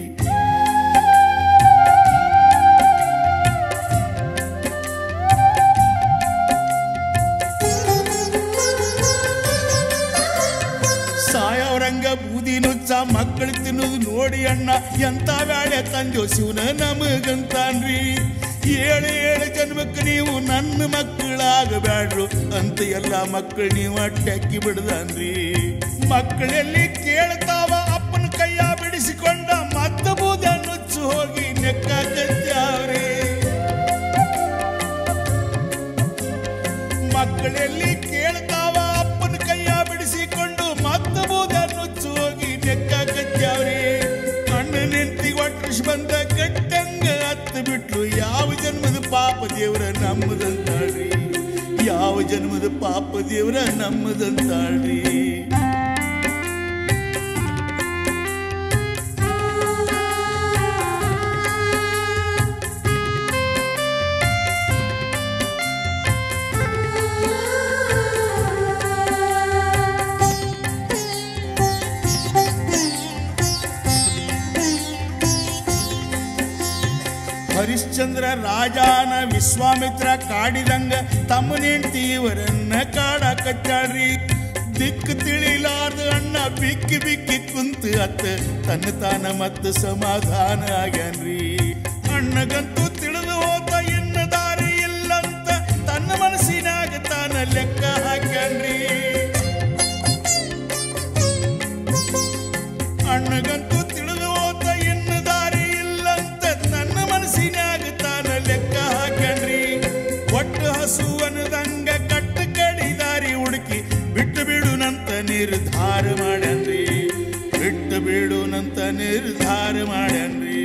ಸಾಯವ್ರಂಗ ಬೂದಿ ನುಚ್ಚ ಮಕ್ಕಳು ತಿನ್ನೋದು ನೋಡಿ ಅಣ್ಣ ಎಂತ ಬ್ಯಾಳೆ ತಂದೋ ಶಿವನ ನಮಗಂತಾನ್ರಿ ಏಳು ಏಳು ಜನ್ಮಕ್ಕೆ ನೀವು ನನ್ನ ಮಕ್ಕಳಾಗಬ್ಯಾಡ್ರು ಅಂತ ಎಲ್ಲ ಮಕ್ಕಳು ನೀವು ಅಟ್ಟಕ್ಕಿ ಬಿಡ್ದಾನ್ರಿ ಮಕ್ಕಳಲ್ಲಿ ಕೇಳ್ತಾವ ಅಪ್ಪನ ಕೈಯ ಬಿಡಿಸಿಕೊಂಡ ಮತ್ತ ಬೂದ ನುಚ್ಚು ಹೋಗಿ ನೆಕ್ಕಾಕತ್ಯಾವ್ರಿ ಮಕ್ಕಳಲ್ಲಿ ಕೇಳ್ತಾವ ಅಪ್ಪನ ಕೈಯ ಬಿಡಿಸಿಕೊಂಡು ಮತ್ತ ಬೂದ ನುಚ್ಚು ಹೋಗಿ ನೆಕ್ಕಾಕತ್ಯಾವ್ರಿ ಅಣ್ಣ ನೆಂತಿ ಒಟ್ಟರಿಸಿ ಬಂದ ಗಟ್ಟಂಗ ಹತ್ತು ಬಿಟ್ರು ಯಾವ ಜನ್ಮದ ಪಾಪ ದೇವ್ರ ನಮ್ಮದಂತಾಳ್ರಿ ಯಾವ ಜನ್ಮದ ಪಾಪ ದೇವ್ರ ನಮ್ಮದಂತಾಳ್ರಿ ಹರಿಶ್ಚಂದ್ರ ರಾಜಾನ ವಿಶ್ವಾಮಿತ್ರ ಕಾಡಿದಂಗ ತಮ್ಮನೆಂಟಿ ಇವರನ್ನ ಕಾಡಕತ್ತಾಳ್ರಿ ದಿಕ್ಕು ತಿಳಿಲಾರ್ದ ಅಣ್ಣ ಬಿಕ್ಕಿ ಬಿಕ್ಕಿ ಕುಂತು ಅತ್ತ ತನ್ನ ತಾನ ಮತ್ತು ಸಮಾಧಾನ ಆಗ್ಯಾನ್ರಿ ಅಣ್ಣಗಂತೂ ತಿಳಿದು ಹೋತ ಇನ್ನ ದಾರಿ ಇಲ್ಲಂತ ತನ್ನ ಮನಸ್ಸಿನಾಗ ತಾನ ಲೆಕ್ಕ ಹಾಕ್ಯಾನ್ರಿ ಅಣ್ಣಗಂತೂ ತಿಳಿದು ಹೋತ ಇನ್ನು ದಾರಿ ಇಲ್ಲಂತ ನನ್ನ ಮನಸ್ಸಿನಾಗ ತಾನ ಲೆಕ್ಕ ಹಾಕ್ಯಾನ್ರಿ ಒಟ್ಟು ಹಸು ಅನ್ನದಂಗ ಕಟ್ಟು ಕಡಿ ದಾರಿ ಹುಡುಕಿ ಬಿಟ್ಟು ಬಿಡುನಂತ ನಿರ್ಧಾರ ಮಾಡ್ಯಾನ್ರಿ ಬಿಟ್ಟು ಬಿಡುನಂತ ನಿರ್ಧಾರ ಮಾಡ್ಯಾನ್ರಿ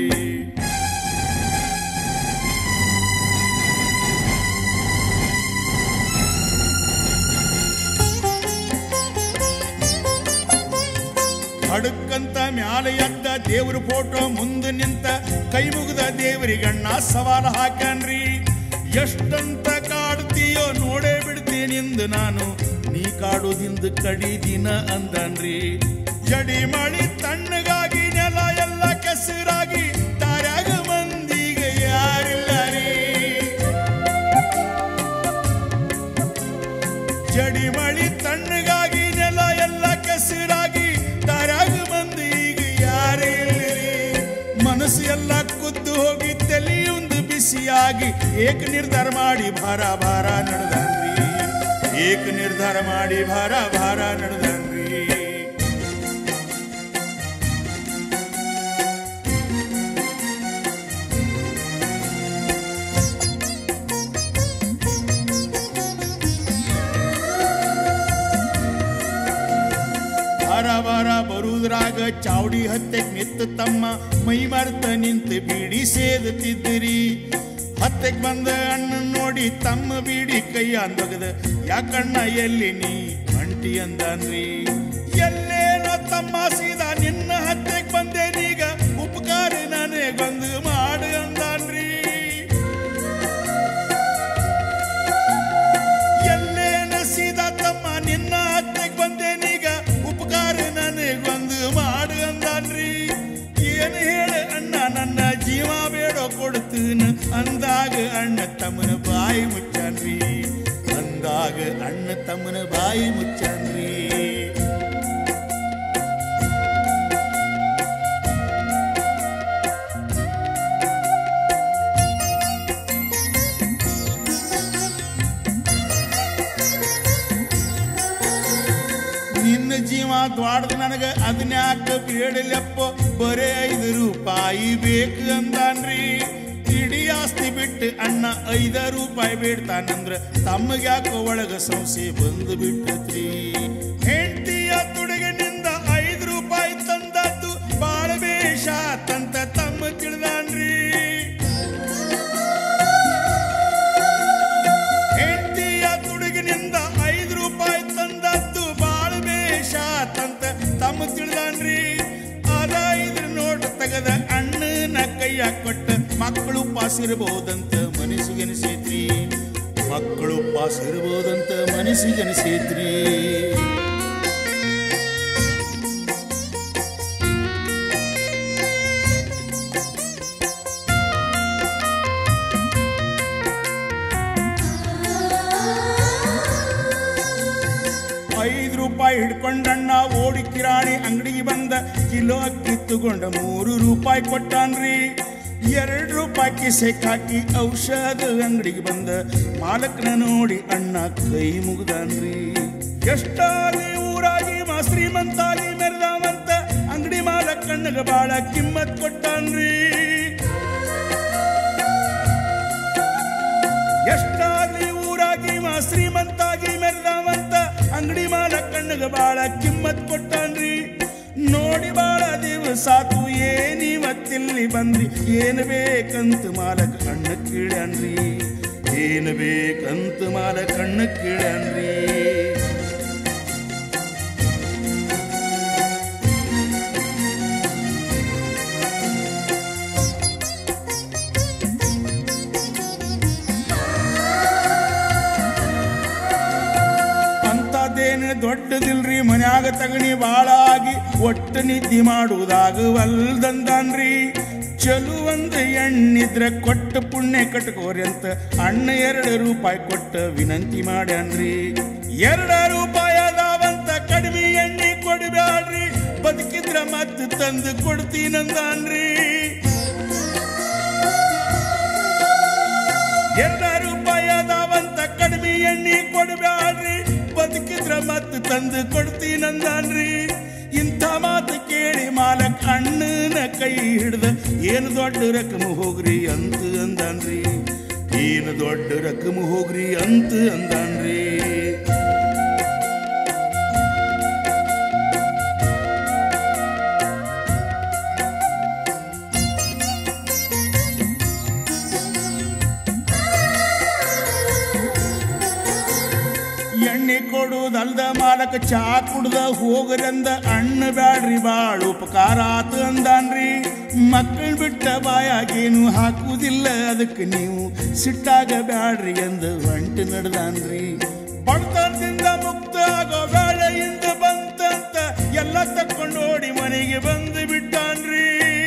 ಹಡುಕ್ಕಂತ ಮ್ಯಾಲ ಎದ್ದ ದೇವ್ರ ಫೋಟೋ ಮುಂದೆ ನಿಂತ ಕೈ ಮುಗಿದ ದೇವರಿಗಣ್ಣ ಸವಾಲ ಹಾಕನ್ರಿ ಎಷ್ಟಂತ ಕಾಡ್ತೀಯೋ ನೋಡೇ ಬಿಡ್ತೀನಿಂದು ನಾನು ನೀ ಕಾಡುದಿಂದ ಕಡಿದಿನ ಅಂದನ್ರಿ ಜಡಿ ಮಳಿ ತಣ್ಣಗಾಗಿ ನೆಲ ಎಲ್ಲ ಕೆಸರಾಗಿ ದಾರ್ಯಾಗ ಮಂದಿಗೆ ಯಾರಿಲ್ಲ ರೀ ಜಡಿ ಮಳಿ ತಣ್ಣಗಾಗಿ ನೆಲ ಎಲ್ಲ ಕೆಸರಾಗಿ ದಾರ್ಯಾಗ ಮಂದಿ ಈಗ ಯಾರೇ ಇಲ್ಲಿರಿ ಮನಸ್ಸು ಎಲ್ಲ ಕುದ್ದು ಹೋಗಿ ತಲೆಯೊಂದು ಬಿಸಿಯಾಗಿ ಏಕ ನಿರ್ಧಾರ ಮಾಡಿ ಭಾರ ಭಾರ ನಡೆದನ್ರಿ ಏಕ ನಿರ್ಧಾರ ಮಾಡಿ ಭಾರ ಭಾರ ನಡೆದನ್ರಿ ವಾರ ವಾರ ಬರುವುದ್ರಾಗ ಚಾವಡಿ ಹತ್ತೆಗ್ ನಿಂತು ತಮ್ಮ ಮೈ ಮರ್ತ ನಿಂತು ಬೀಡಿ ಸೇದುತ್ತಿದ್ದಿರಿ ಹತ್ತೆಗ್ ಬಂದ ಅಣ್ಣ ನೋಡಿ ತಮ್ಮ ಬೀಡಿ ಕೈ ಅಂದಗದ ಯಾಕಣ್ಣ ಎಲ್ಲಿ ನೀ ಅಂಟಿ ಅಂದನ್ರಿ ಎಲ್ಲೇನೋ ತಮ್ಮ ಸೀದಾ ನಿನ್ನ ಹತ್ತೆಗ್ ಬಂದೇನೀಗ ಉಪಕಾರ ನನಗೊಂದು ಮಾಡು ಅಂದನ್ರಿ ಎಲ್ಲೇನ ಸೀದಾ ತಮ್ಮ ನಿನ್ನ ಹತ್ತೆಗ್ ಬಂದೇನೀಗ ಉಪಕಾರ ನನಗೊಂದು ಮಾಡು ಅಂದಾನ್ರಿ ಏನು ಹೇಳ ಅಣ್ಣ ನನ್ನ ಜೀವ ಬೇಡ ಕೊಡ್ತೀನ ಅಂದಾಗ ಅಣ್ಣ ತಮ್ಮನ ಬಾಯಿ ಮುಚ್ಚಾನ್ರಿ ಅಂದಾಗ ಅಣ್ಣ ತಮ್ಮನ ಬಾಯಿ ಮುಚ್ಚಾನ್ರಿ ನಿನ್ನ ಜೀವ ದ್ವಾಡ್ದ ನನಗ ಅದನ್ಯಾಕ ಬೇಡಲಪ್ಪ ಬರೇ ಐದು ರೂಪಾಯಿ ಬೇಕು ಅಂದಾನ್ರಿ ಇಡೀ ಆಸ್ತಿ ಬಿಟ್ಟು ಅಣ್ಣ ಐದ ರೂಪಾಯಿ ಬೇಡ್ತಾನಂದ್ರ ತಮ್ಮಗ್ಯಾಕ ಒಳಗ ಸಂಶಯ ಬಂದು ಬಿಟ್ಟತ್ರಿ ಹೆಂಡತಿಯ ತುಡುಗಿನಿಂದ ಐದು ರೂಪಾಯಿ ತಂದದ್ದು ಬಾಳ ಬೇಷ ತಂತ ತಮ್ಮ ತಿಳಿದಾನ್ರಿ ಹೆಂಡತಿಯ ತುಡುಗಿನಿಂದ ಐದು ರೂಪಾಯಿ ತಂದದ್ದು ಬಾಳ ಬೇಷ ತಂತ ತಮ್ಮ ತಿಳಿದಾನ್ರಿ ಅದ ಐದ್ರ ನೋಟ್ ತೆಗದ ಅಣ್ಣನ ಕೈಯ ಕೊಟ್ಟ ಮಕ್ಕಳು ಪಾಸ್ ಇರಬಹುದಂತ ಮನಸ್ಸಿಗನಿಸೈತ್ರಿ ಮಕ್ಕಳು ಪಾಸ್ ಇರಬಹುದಂತ ಮನಸ್ಸಿಗನಿಸೈತ್ರಿ ಐದು ರೂಪಾಯಿ ಹಿಡ್ಕೊಂಡಣ್ಣ ಓಡಿ ಕಿರಾಣಿ ಅಂಗಡಿಗೆ ಬಂದ ಕಿಲೋ ಅಕ್ಕಿ ತಗೊಂಡ ಮೂರು ರೂಪಾಯಿ ಕೊಟ್ಟಾನ್ರಿ ಎರಡು ರೂಪಾಯಿ ಕಿಸೆಕ್ ಹಾಕಿ ಔಷಧ ಅಂಗಡಿಗೆ ಬಂದ ಮಾಲಕನ ನೋಡಿ ಅಣ್ಣ ಕೈ ಮುಗ್ದಾನ್ರಿ ಎಷ್ಟಾಗಿ ಊರಾಗಿ ಮಾ ಶ್ರೀಮಂತಾಗಿ ಮೆರೆದಾವಂತ ಅಂಗಡಿ ಮಾಲಕಣ್ಣಗ ಬಾಳ ಕಿಮ್ಮತ್ ಕೊಟ್ಟಾನ್ರಿ ಎಷ್ಟಾಗ್ಲಿ ಊರಾಗಿ ಮಾ ಶ್ರೀಮಂತಾಗಿ ಮೆರೆದಾವಂತ ಅಂಗಡಿ ಮಾಲಕಣ್ಣಗ ಬಾಳ ಕಿಮ್ಮತ್ ಕೊಟ್ಟಾನ್ರಿ ನೋಡಿ ಬಾಳ ದಿವಸಾತು ಏನಿವತ್ತಿಲ್ಲಿ ಬಂದ್ರಿ ಏನು ಬೇಕಂತ ಮಾಲಕ ಕಣ್ಣ ಕೀಳ್ಯಾನ್ರಿ ಏನು ಬೇಕಂತ ಮಾಲಕ ಕಣ್ಣ ಕೀಳ್ಯಾನ್ರಿ ಅಂತದೇನು ದೊಡ್ಡದಿಲ್ರಿ ಮನ್ಯಾಗ ತಗಣಿ ಬಾಳ ಆಗಿ ಒಟ್ಟು ನಿದ್ದೆ ಮಾಡುವುದಾಗವಲ್ದಂದಾನ್ರಿ ಚಲು ಒಂದು ಎಣ್ಣಿದ್ರ ಕೊಟ್ಟ ಪುಣ್ಯ ಕಟ್ಕೋರಿ ಅಂತ ಅಣ್ಣ ಎರಡು ರೂಪಾಯಿ ಕೊಟ್ಟ ವಿನಂತಿ ಮಾಡ್ಯಾನ್ರಿ ಎರಡ ರೂಪಾಯಿ ಅದಾವಂತ ಕಡಿಮೆ ಎಣ್ಣೆ ಕೊಡಬ್ಯಾಡ್ರಿ ಬದುಕಿದ್ರ ಮತ್ತೆ ತಂದು ಕೊಡ್ತೀನಂದಾನ್ರಿ ಎರಡ ರೂಪಾಯಿ ಅದಾವಂತ ಕಡಿಮೆ ಎಣ್ಣೆ ಕೊಡಬ್ಯಾಡ್ರಿ ಬದುಕಿದ್ರ ಮತ್ ತಂದು ಕೊಡ್ತೀನಂದಾನ್ರಿ ಇಂಥ ಮಾತು ಕೇಳಿ ಮಾಲಕ್ ಅಣ್ಣನ ಕೈ ಹಿಡ್ದ ಏನು ದೊಡ್ಡ ರಕಮ ಹೋಗ್ರಿ ಅಂತ ಅಂದಾನ್ರಿ ಏನು ದೊಡ್ಡ ರಕಮ ಹೋಗ್ರಿ ಅಂತ ಅಂದಾನ್ರಿ ಎಣ್ಣೆ ಕೊಡುದಲ್ದ ಮಾಲಕ ಚಾ ಕುಡ್ದ ಹೋಗ್ರಂದ ಅಣ್ಣ ಬ್ಯಾಡ್ರಿ ಬಾಳ ಉಪಕಾರ ಆತ ಅಂದಾನ್ರಿ ಮಕ್ಕಳು ಬಿಟ್ಟ ಬಾಯಾಗೇನು ಹಾಕುವುದಿಲ್ಲ ಅದಕ್ಕೆ ನೀವು ಸಿಟ್ಟಾಗ ಬ್ಯಾಡ್ರಿ ಎಂದು ಹೊಂಟು ನಡೆದಾನ್ರಿ ಬಡತನದಿಂದ ಮುಕ್ತ ಆಗೋ ಬೇಳೆಯಿಂದ ಬಂತಂತ ಎಲ್ಲ ತಕ್ಕೊಂಡು ನೋಡಿ ಮನೆಗೆ ಬಂದು ಬಿಟ್ಟಾನ್ರಿ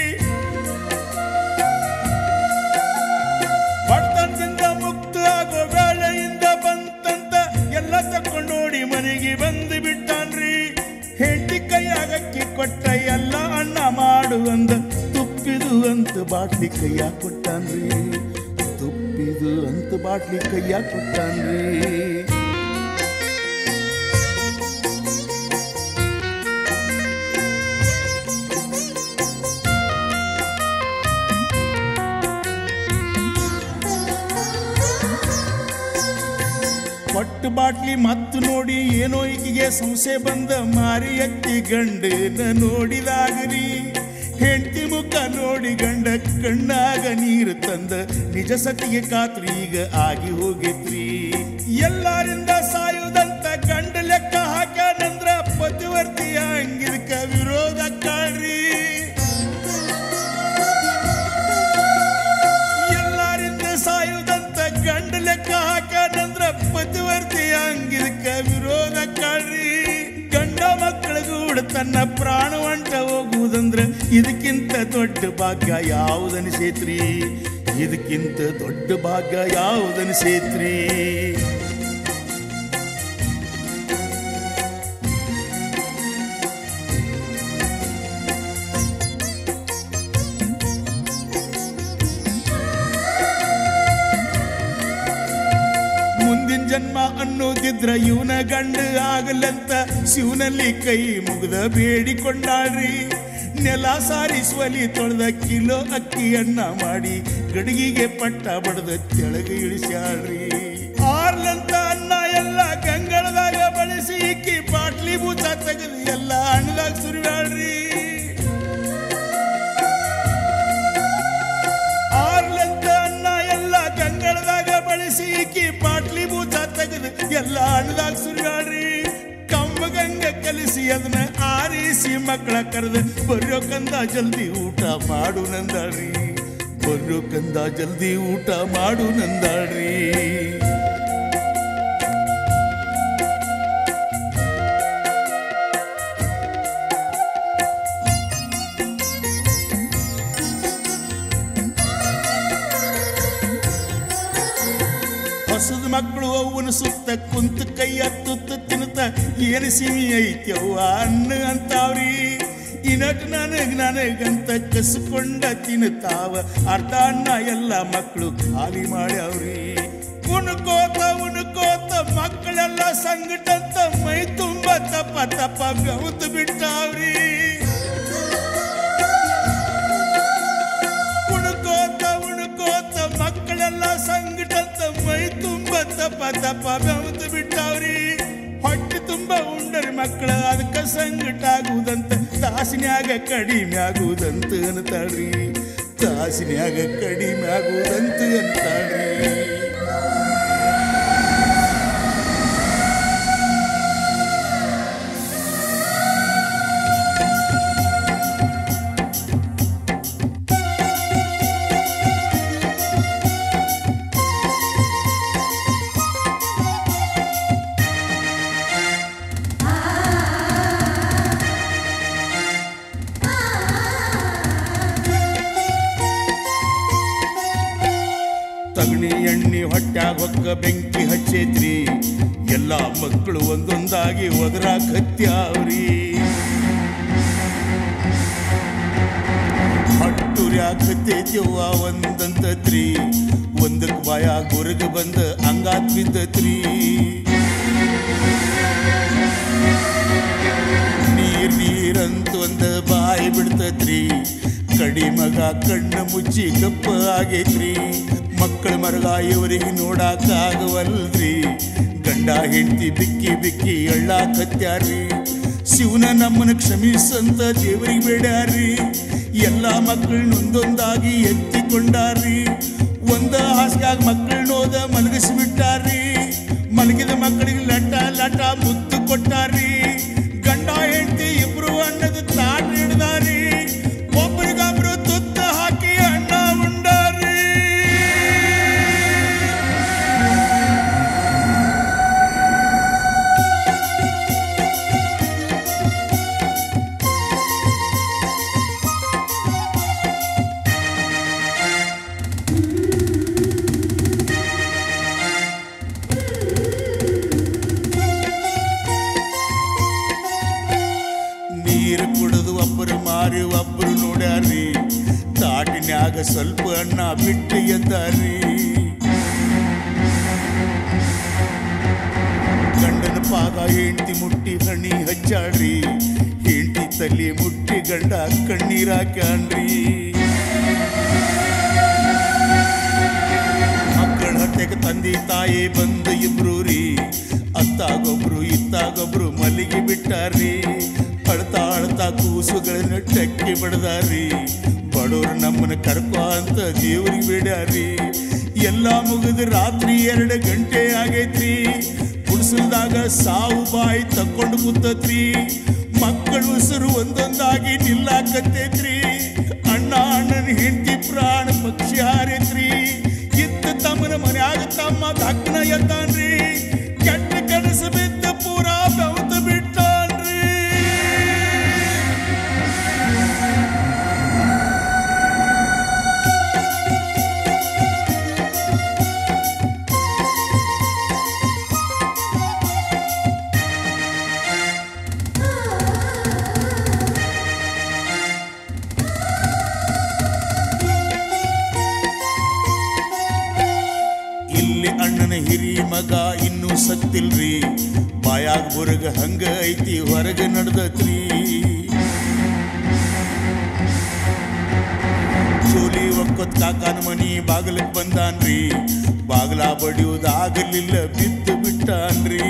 ಬಡತನದಿಂದ ಮುಕ್ತ ಆಗೋ ಬೇಳೆಯಿಂದ ಬಂತಂತ ಎಲ್ಲ ತಕ್ಕೊಂಡು ನೋಡಿ ಮನೆಗೆ ಬಂದು ಬಿಟ್ಟಾನ್ರಿ ಹೆಂಡತಿ ಕೈಯಾಗಕ್ಕಿ ಕೊಟ್ಟ ಎಲ್ಲ ಅಣ್ಣ ಮಾಡುವಂದ ತುಪ್ಪಿದು ಅಂತ ಬಾಟ್ಲಿ ಕೈಯ ಕೊಟ್ಟಾನ್ರಿ ತುಪ್ಪಿದು ಅಂತ ಬಾಟ್ಲಿ ಕೈಯ ಕೊಟ್ಟಾನ್ರಿ ಕೊಟ್ಟು ಬಾಟ್ಲಿ ಮತ್ತು ನೋಡಿ ಏನೋ ಈಗಿಗೆ ಸಂಶಯ ಬಂದ ಮಾರಿ ಎತ್ತಿ ಗಂಡನ ನೋಡಿದಾಗರಿ ಹೆಂಡತಿ ಮುಖ ನೋಡಿ ಗಂಡ ಕಣ್ಣಾಗ ನೀರು ತಂದ ನಿಜ ಸತಿಗೆ ಖಾತ್ರಿ ಈಗ ಆಗಿ ಹೋಗಿತ್ರಿ ಎಲ್ಲರಿಂದ ಸಾಯುವುದಂತ ಗಂಡ ಲೆಕ್ಕ ಹಾಕ್ಯಾನಂದ್ರ ಪತಿವರ್ತಿಯ ಹಂಗಿದಕ್ಕ ವಿರೋಧ ಕಾಣ್ರಿ ಎಲ್ಲರಿಂದ ಸಾಯುವುದಂತ ಗಂಡ ಲೆಕ್ಕ ಹಾಕ್ಯಾನಂದ್ರ ಪತಿವರ್ತಿ ಹಂಗಿದಕ್ಕ ವಿರೋಧ ಕಾಡ್ರಿ ಗಂಡ ಮಕ್ಕಳಿಗೂಡ ತನ್ನ ಪ್ರಾಣ ಹೊಂಟ ಹೋಗುವುದಂದ್ರ ಇದಕ್ಕಿಂತ ದೊಡ್ಡ ಭಾಗ್ಯ ಯಾವುದನಿಸೇತ್ರಿ ಇದಕ್ಕಿಂತ ದೊಡ್ಡ ಭಾಗ್ಯ ಯಾವುದನಿಸೇತ್ರಿ ಮುಂದಿನ ಜನ್ಮ ಅನ್ನೋದಿದ್ರ ಇವನ ಗಂಡ ಆಗಲಂತ ಶಿವನಲ್ಲಿ ಕೈ ಮುಗ್ದ ಬೇಡಿಕೊಂಡಾಳ್ರಿ ನೆಲ ಸಾರಿಸುವಲಿ ತೊಳೆದ ಕಿಲೋ ಅಕ್ಕಿಯನ್ನ ಮಾಡಿ ಗಡಿಗೆಗೆ ಪಟ್ಟ ಬಡದ ತೆಳಗೆ ಇಳಿಸ್ಯಾಳ್ರಿ ಆರ್ಲಂತ ಅನ್ನ ಎಲ್ಲ ಗಂಗಳದಾಗ ಬಳಸಿ ಇಕ್ಕಿ ಬಾಟ್ಲಿ ಬೂತ ತೆಗೆದು ಎಲ್ಲ ಹಣ್ಣದಾಗ ಸುರಿವಾಳ್ರಿ ಆರ್ಲಂತ ಅನ್ನ ಎಲ್ಲ ಗಂಗಳದಾಗ ಬಳಸಿ ಈಕಿ ಬಾಟ್ಲಿ ಬೂತ ತೆಗೆದು ಎಲ್ಲ ಹಣ್ಣದಾಗ ಸುರಿಯಾಡ್ರಿ ಕಮ್ಮ ಗಂಗ ಕಲಿಸಿ ಅದನ್ನ ಆರಿಸಿ ಮಕ್ಕಳ ಕರೆದು ಬರ್ಯೋ ಕಂದ ಜಲ್ದಿ ಊಟ ಮಾಡು ನಂದಾಡ್ರಿ ಬರ್ಯೋ ಕಂದ ಜಲ್ದಿ ಊಟ ಮಾಡು ನಂದಾಡ್ರಿ ಹೊಸದ ಮಕ್ಕಳು ಅವನ ಸುತ್ತ ಕುಂತ ಕೈಯ ತುತ್ತ ತಿನ್ನುತ್ತ ಏನು ಸಿಮಿ ಐತ್ಯವ್ವ ಅನ್ನ ಅಂತಾವ್ರಿ ಇನಟ್ ನನಗ್ ನನಗಂತ ಕಸ್ಕೊಂಡ ತಿನ್ನುತ್ತಾವ ಅರ್ಧ ಅನ್ನ ಎಲ್ಲ ಮಕ್ಕಳು ಖಾಲಿ ಮಾಡ್ಯಾವ್ರಿ ಉಣ್ಕೋತ ಉಣ್ಕೋತ ಮಕ್ಕಳೆಲ್ಲ ಸಂಗಟಂತ ಮೈ ತುಂಬ ತಪ್ಪ ತಪ್ಪ ಬೆವತು ಬಿಟ್ಟಾವ್ರಿ ಉಣ್ಕೋತ ಉಣ್ಕೋತ ಮಕ್ಕಳೆಲ್ಲ ಸಂಗಟಂತ ಮೈ ತುಂಬ ತಪ್ಪ ತಪ್ಪ ಬೆವತು ಬಿಟ್ಟಾವ್ರಿ ಹೊಟ್ಟೆ ತುಂಬ ಉಂಡರಿ ಮಕ್ಕಳ ಅದಕ್ಕ ಸಂಗಟ ಆಗುವುದಂತ ತಾಸಿನ್ಯಾಗ ಕಡಿಮೆ ಆಗುವುದಂತ ಅಂತಾಳ್ರಿ ತಾಸಿನ್ಯಾಗ ಕಡಿಮೆ ಆಗುವುದಂತ ಅಂತಾಳ್ರಿ ತಗಣಿ ಎಣ್ಣೆ ಹೊಟ್ಯಾಗ ಹೊಕ್ಕ ಬೆಂಕಿ ಹಚ್ಚೈತ್ರಿ ಎಲ್ಲ ಮಕ್ಕಳು ಒಂದೊಂದಾಗಿ ಒದರಾಕ್ ಹತ್ಯಾವ್ರಿ ಹಟ್ಟುರ್ಯಾಕತ್ತೈತಿವ್ವ ಒಂದಂತತ್ರಿ ಒಂದಕ್ ಬಾಯ ಹೊರಗೆ ಬಂದ ಅಂಗಾತ್ ಬಿದ್ದತ್ರಿ ನೀರ್ ನೀರಂತ ಒಂದ ಬಾಯಿ ಬಿಡ್ತತ್ರಿ ಕಡಿ ಮಗ ಕಣ್ಣು ಮುಚ್ಚಿ ಕಪ್ಪ ಆಗೈತ್ರಿ ಮಕ್ಕಳ ಮರಗ ಇವರಿಗೆ ನೋಡಾಕಾಗವಲ್ರಿ ಗಂಡ ಹೆಂಡತಿ ಬಿಕ್ಕಿ ಬಿಕ್ಕಿ ಎಳ್ಳಾಕತ್ಯಾರ್ರಿ ಶಿವನ ನಮ್ಮನ ಕ್ಷಮಿಸಂತ ದೇವರಿಗೆ ಬೇಡ್ಯಾರ್ರಿ ಎಲ್ಲ ಮಕ್ಕಳನ್ನ ಒಂದೊಂದಾಗಿ ಎತ್ತಿಕೊಂಡಾರ್ರಿ ಒಂದ ಹಾಸಿಗ್ಯಾಗ ಮಕ್ಕಳನ್ನ ಹೋದ ಮಲಗಿಸ್ಬಿಟ್ಟಾರ್ರಿ ಮಲಗಿದ ಮಕ್ಕಳಿಗೆ ಲಟ ಲಟ ಮುತ್ತು ಕೊಟ್ಟಾರ್ರಿ ಗಂಡ ಹೆಂಡತಿ ಇಬ್ರು ಅನ್ನದ ತಾಟ್ ಹಿಡ್ದಾರಿ ಒಬ್ರಿಗೊಬ್ರು ತುತ್ತು ಸ್ವಲ್ಪ ಅಣ್ಣ ಬಿಟ್ಟು ಎದ್ದಾರಿ ಗಂಡನ ಪಾದ ಹೆಂಡತಿ ಮುಟ್ಟಿ ಹಣಿ ಹಚ್ಚಾಡ್ರಿ ಹೆಂಡತಿ ತಲೆ ಮುಟ್ಟಿ ಗಂಡ ಕಣ್ಣೀರಾಕ್ಯಾನ್ರಿ ಮಕ್ಕಳ ಹೊಟ್ಟೆಗೆ ತಂದೆ ತಾಯಿ ಬಂದು ಇಬ್ರು ರೀ ಅತ್ತಾಗೊಬ್ರು ಇತ್ತಾಗೊಬ್ರು ಮಲ್ಲಿಗೆ ಬಿಟ್ಟಾರ್ರಿ ಅಳ್ತಾ ಅಳ್ತಾ ಕೂಸುಗಳನ್ನ ಟಕ್ಕಿ ಬಡದಾರ್ರಿ ಬಡವ್ರು ನಮ್ಮನ್ನ ಕರ್ಕೊ ಅಂತ ದೇವ್ರಿಗೆ ಬೇಡ್ಯಾರ್ರಿ ಎಲ್ಲ ಮುಗಿದು ರಾತ್ರಿ ಎರಡು ಗಂಟೆ ಆಗೈತ್ರಿ ಗುಡಿಸಲ್ದಾಗ ಸಾವು ಬಾಯಿ ತಕ್ಕೊಂಡು ಕೂತತ್ರಿ ಮಕ್ಕಳ ಉಸಿರು ಒಂದೊಂದಾಗಿ ನಿಲ್ಲಾಕತ್ತೈತ್ರಿ ಅಣ್ಣ ಅಣ್ಣನ ಹೆಂಡತಿ ಪ್ರಾಣ ಪಕ್ಷಿ ಹಾರೈತ್ರಿ ಇತ್ತ ತಮ್ಮನ ಮನ್ಯಾಗ ತಮ್ಮ ದಕ್ಕನ ಎದ್ದಾನ್ರಿ ಕೆಟ್ಟ ಕನಸು ಬಿದ್ದ ಪೂರಾ ಬೆವತು ಬಿಟ್ಟಾನ್ರಿ ಇಲ್ಲಿ ಅಣ್ಣನ ಹಿರಿ ಮಗ ಇನ್ನೂ ಸತ್ತಿಲ್ರಿ ಬಾಯಾಗ ಹೊರಗ ಹಂಗ ಐತಿ ಹೊರಗ ನಡ್ದತ್ರಿ ಚೋಲಿ ಒಕ್ಕೊತ್ ಕಾಕನ ಮನಿ ಬಾಗಿಲಕ್ ಬಂದಾನ್ರಿ ಬಾಗ್ಲ ಬಡಿಯುವುದಾಗಲಿಲ್ಲ ಬಿದ್ದು ಬಿಟ್ಟಾನ್ರಿ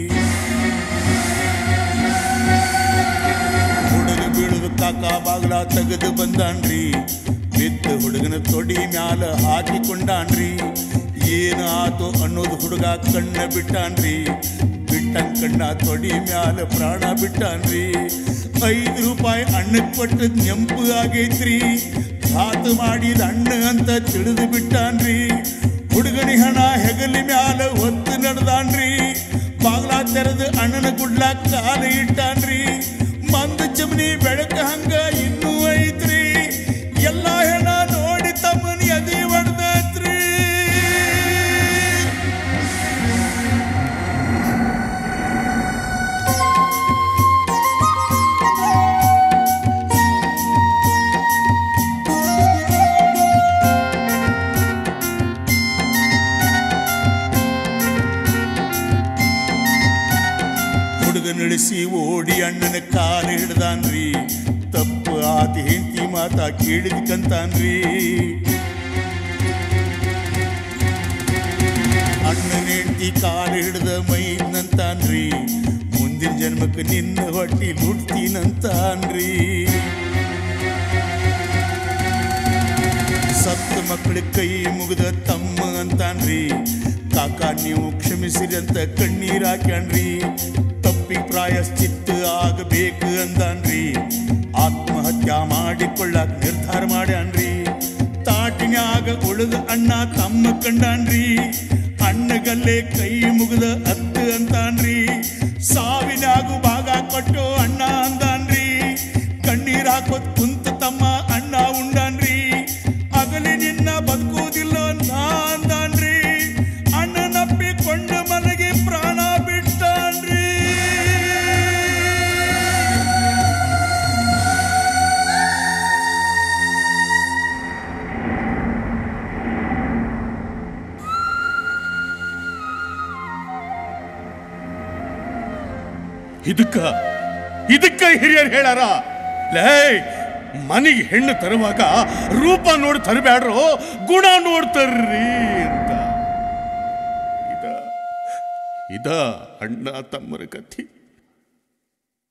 ಹುಡುಗ ಬೀಳುದು ಕಾಕ ಬಾಗ್ಲ ತೆಗೆದು ಬಂದಾನ್ರಿ ಬಿದ್ದು ಹುಡುಗನ ತೊಡಿ ಮ್ಯಾಲ ಹಾಕಿಕೊಂಡಾನ್ರಿ ಏನು ಆತು ಅನ್ನೋದು ಹುಡುಗ ಕಣ್ಣ ಬಿಟ್ಟಾನ್ರಿ ಬಿಟ್ಟಂಗ್ ಕಣ್ಣ ತೊಡಿ ಮ್ಯಾಲ ಪ್ರಾಣ ಬಿಟ್ಟಾನ್ರಿ ಐದು ರೂಪಾಯಿ ಅಣ್ಣಕ್ ಕೊಟ್ಟದ್ ನೆಂಪು ಆಗೈತ್ರಿ ಘಾತು ಮಾಡಿದ ಅಣ್ಣ ಅಂತ ತಿಳಿದು ಬಿಟ್ಟಾನ್ರಿ ಹುಡುಗನಿ ಹಣ ಹೆಗಲಿ ಮ್ಯಾಲ ಹೊತ್ತು ನಡೆದಾನ್ರಿ ಬಾಗ್ಲ ತೆರೆದು ಅಣ್ಣನ ಗುಡ್ಲಾಕ್ ಕಾಲ ಇಟ್ಟಾನ್ರಿ ಮಂದ ಚಮನಿ ಬೆಳಕ ಹಂಗ ಇನ್ನೂ ಐತ್ರಿ ಎಲ್ಲ ಹೆಣ ನೋಡಿ ತಮ್ಮನಿ ಅದಿ ಹೊಡ್ದತ್ರಿ ಹುಡುಗ ನಡೆಸಿ ಓಡಿ ಅಣ್ಣನ ಕಾಲ ಹಿಡ್ದಾನ್ರಿ ತಪ್ಪು ಆತಿ ಹೆಂಡತಿ ಮಾತಾ ಕೇಳಿದ್ಕಂತಾನ್ರಿ ಅಣ್ಣನ ಹೆಂಡತಿ ಕಾಲ ಹಿಡ್ದ ಮೈನಂತಾನ್ರಿ ಮುಂದಿನ ಜನ್ಮಕ್ಕೆ ನಿನ್ನ ಹೊಟ್ಟಿ ಲುಟ್ತೀನಂತಾನ್ರಿ ಸತ್ತ ಮಕ್ಕಳ ಕೈ ಮುಗಿದ ತಮ್ಮ ಅಂತಾನ್ರಿ ಕಾಕ ನೀವು ಕ್ಷಮಿಸಿರಿ ಅಂತ ಕಣ್ಣೀರ್ ಹಾಕ್ಯಾನ್ರಿ ತಪ್ಪಿಗೆ ಪ್ರಾಯಶ್ಚಿತ್ತ ಆಗಬೇಕು ಅಂದಾನ್ರಿ ಆತ್ಮಹತ್ಯೆ ಮಾಡಿಕೊಳ್ಳಾಕ ನಿರ್ಧಾರ ಮಾಡ್ಯಾನ್ರಿ ತಾಟಿನ್ಯಾಗ ಉಳಿದ ಅಣ್ಣ ತಮ್ಮ ಕಂಡಾನ್ರಿ ಅಣ್ಣಗಲ್ಲೇ ಕೈ ಮುಗಿದ ಅತ್ತ ಅಂತಾನ್ರಿ ಸಾವಿನಾಗು ಭಾಗ ಕೊಟ್ಟು ಅಣ್ಣ ಅಂದಾನ್ರಿ ಕಣ್ಣೀರ್ ಹಾಕೋತ್ ಕುಂತ ತಮ್ಮ ಅಣ್ಣ ಉಂಡಾನ್ರಿ ಅಗಲಿ ನಿನ್ನ ಬದುಕುವುದಿಲ್ಲ ನಾ ಅಂದಾನ್ರಿ ಅಣ್ಣನಪ್ಪಿಕೊಂಡ ಮನೆಗೆ ಪ್ರಾಣ ಬಿಟ್ಟಾನ್ರಿ ಇದಕ್ಕ ಇದಕ್ಕ ಹಿರಿಯರು ಹೇಳಾರ ಲೇ ಮನೆಗೆ ಹೆಣ್ಣು ತರುವಾಗ ರೂಪ ನೋಡಿ ತರಬ್ಯಾಡ್ರು ಗುಣ ನೋಡ್ತಾರ್ರಿ ಅಂತ ಇದ ಇದ ಅಣ್ಣ ತಮ್ಮರ ಕಥೆ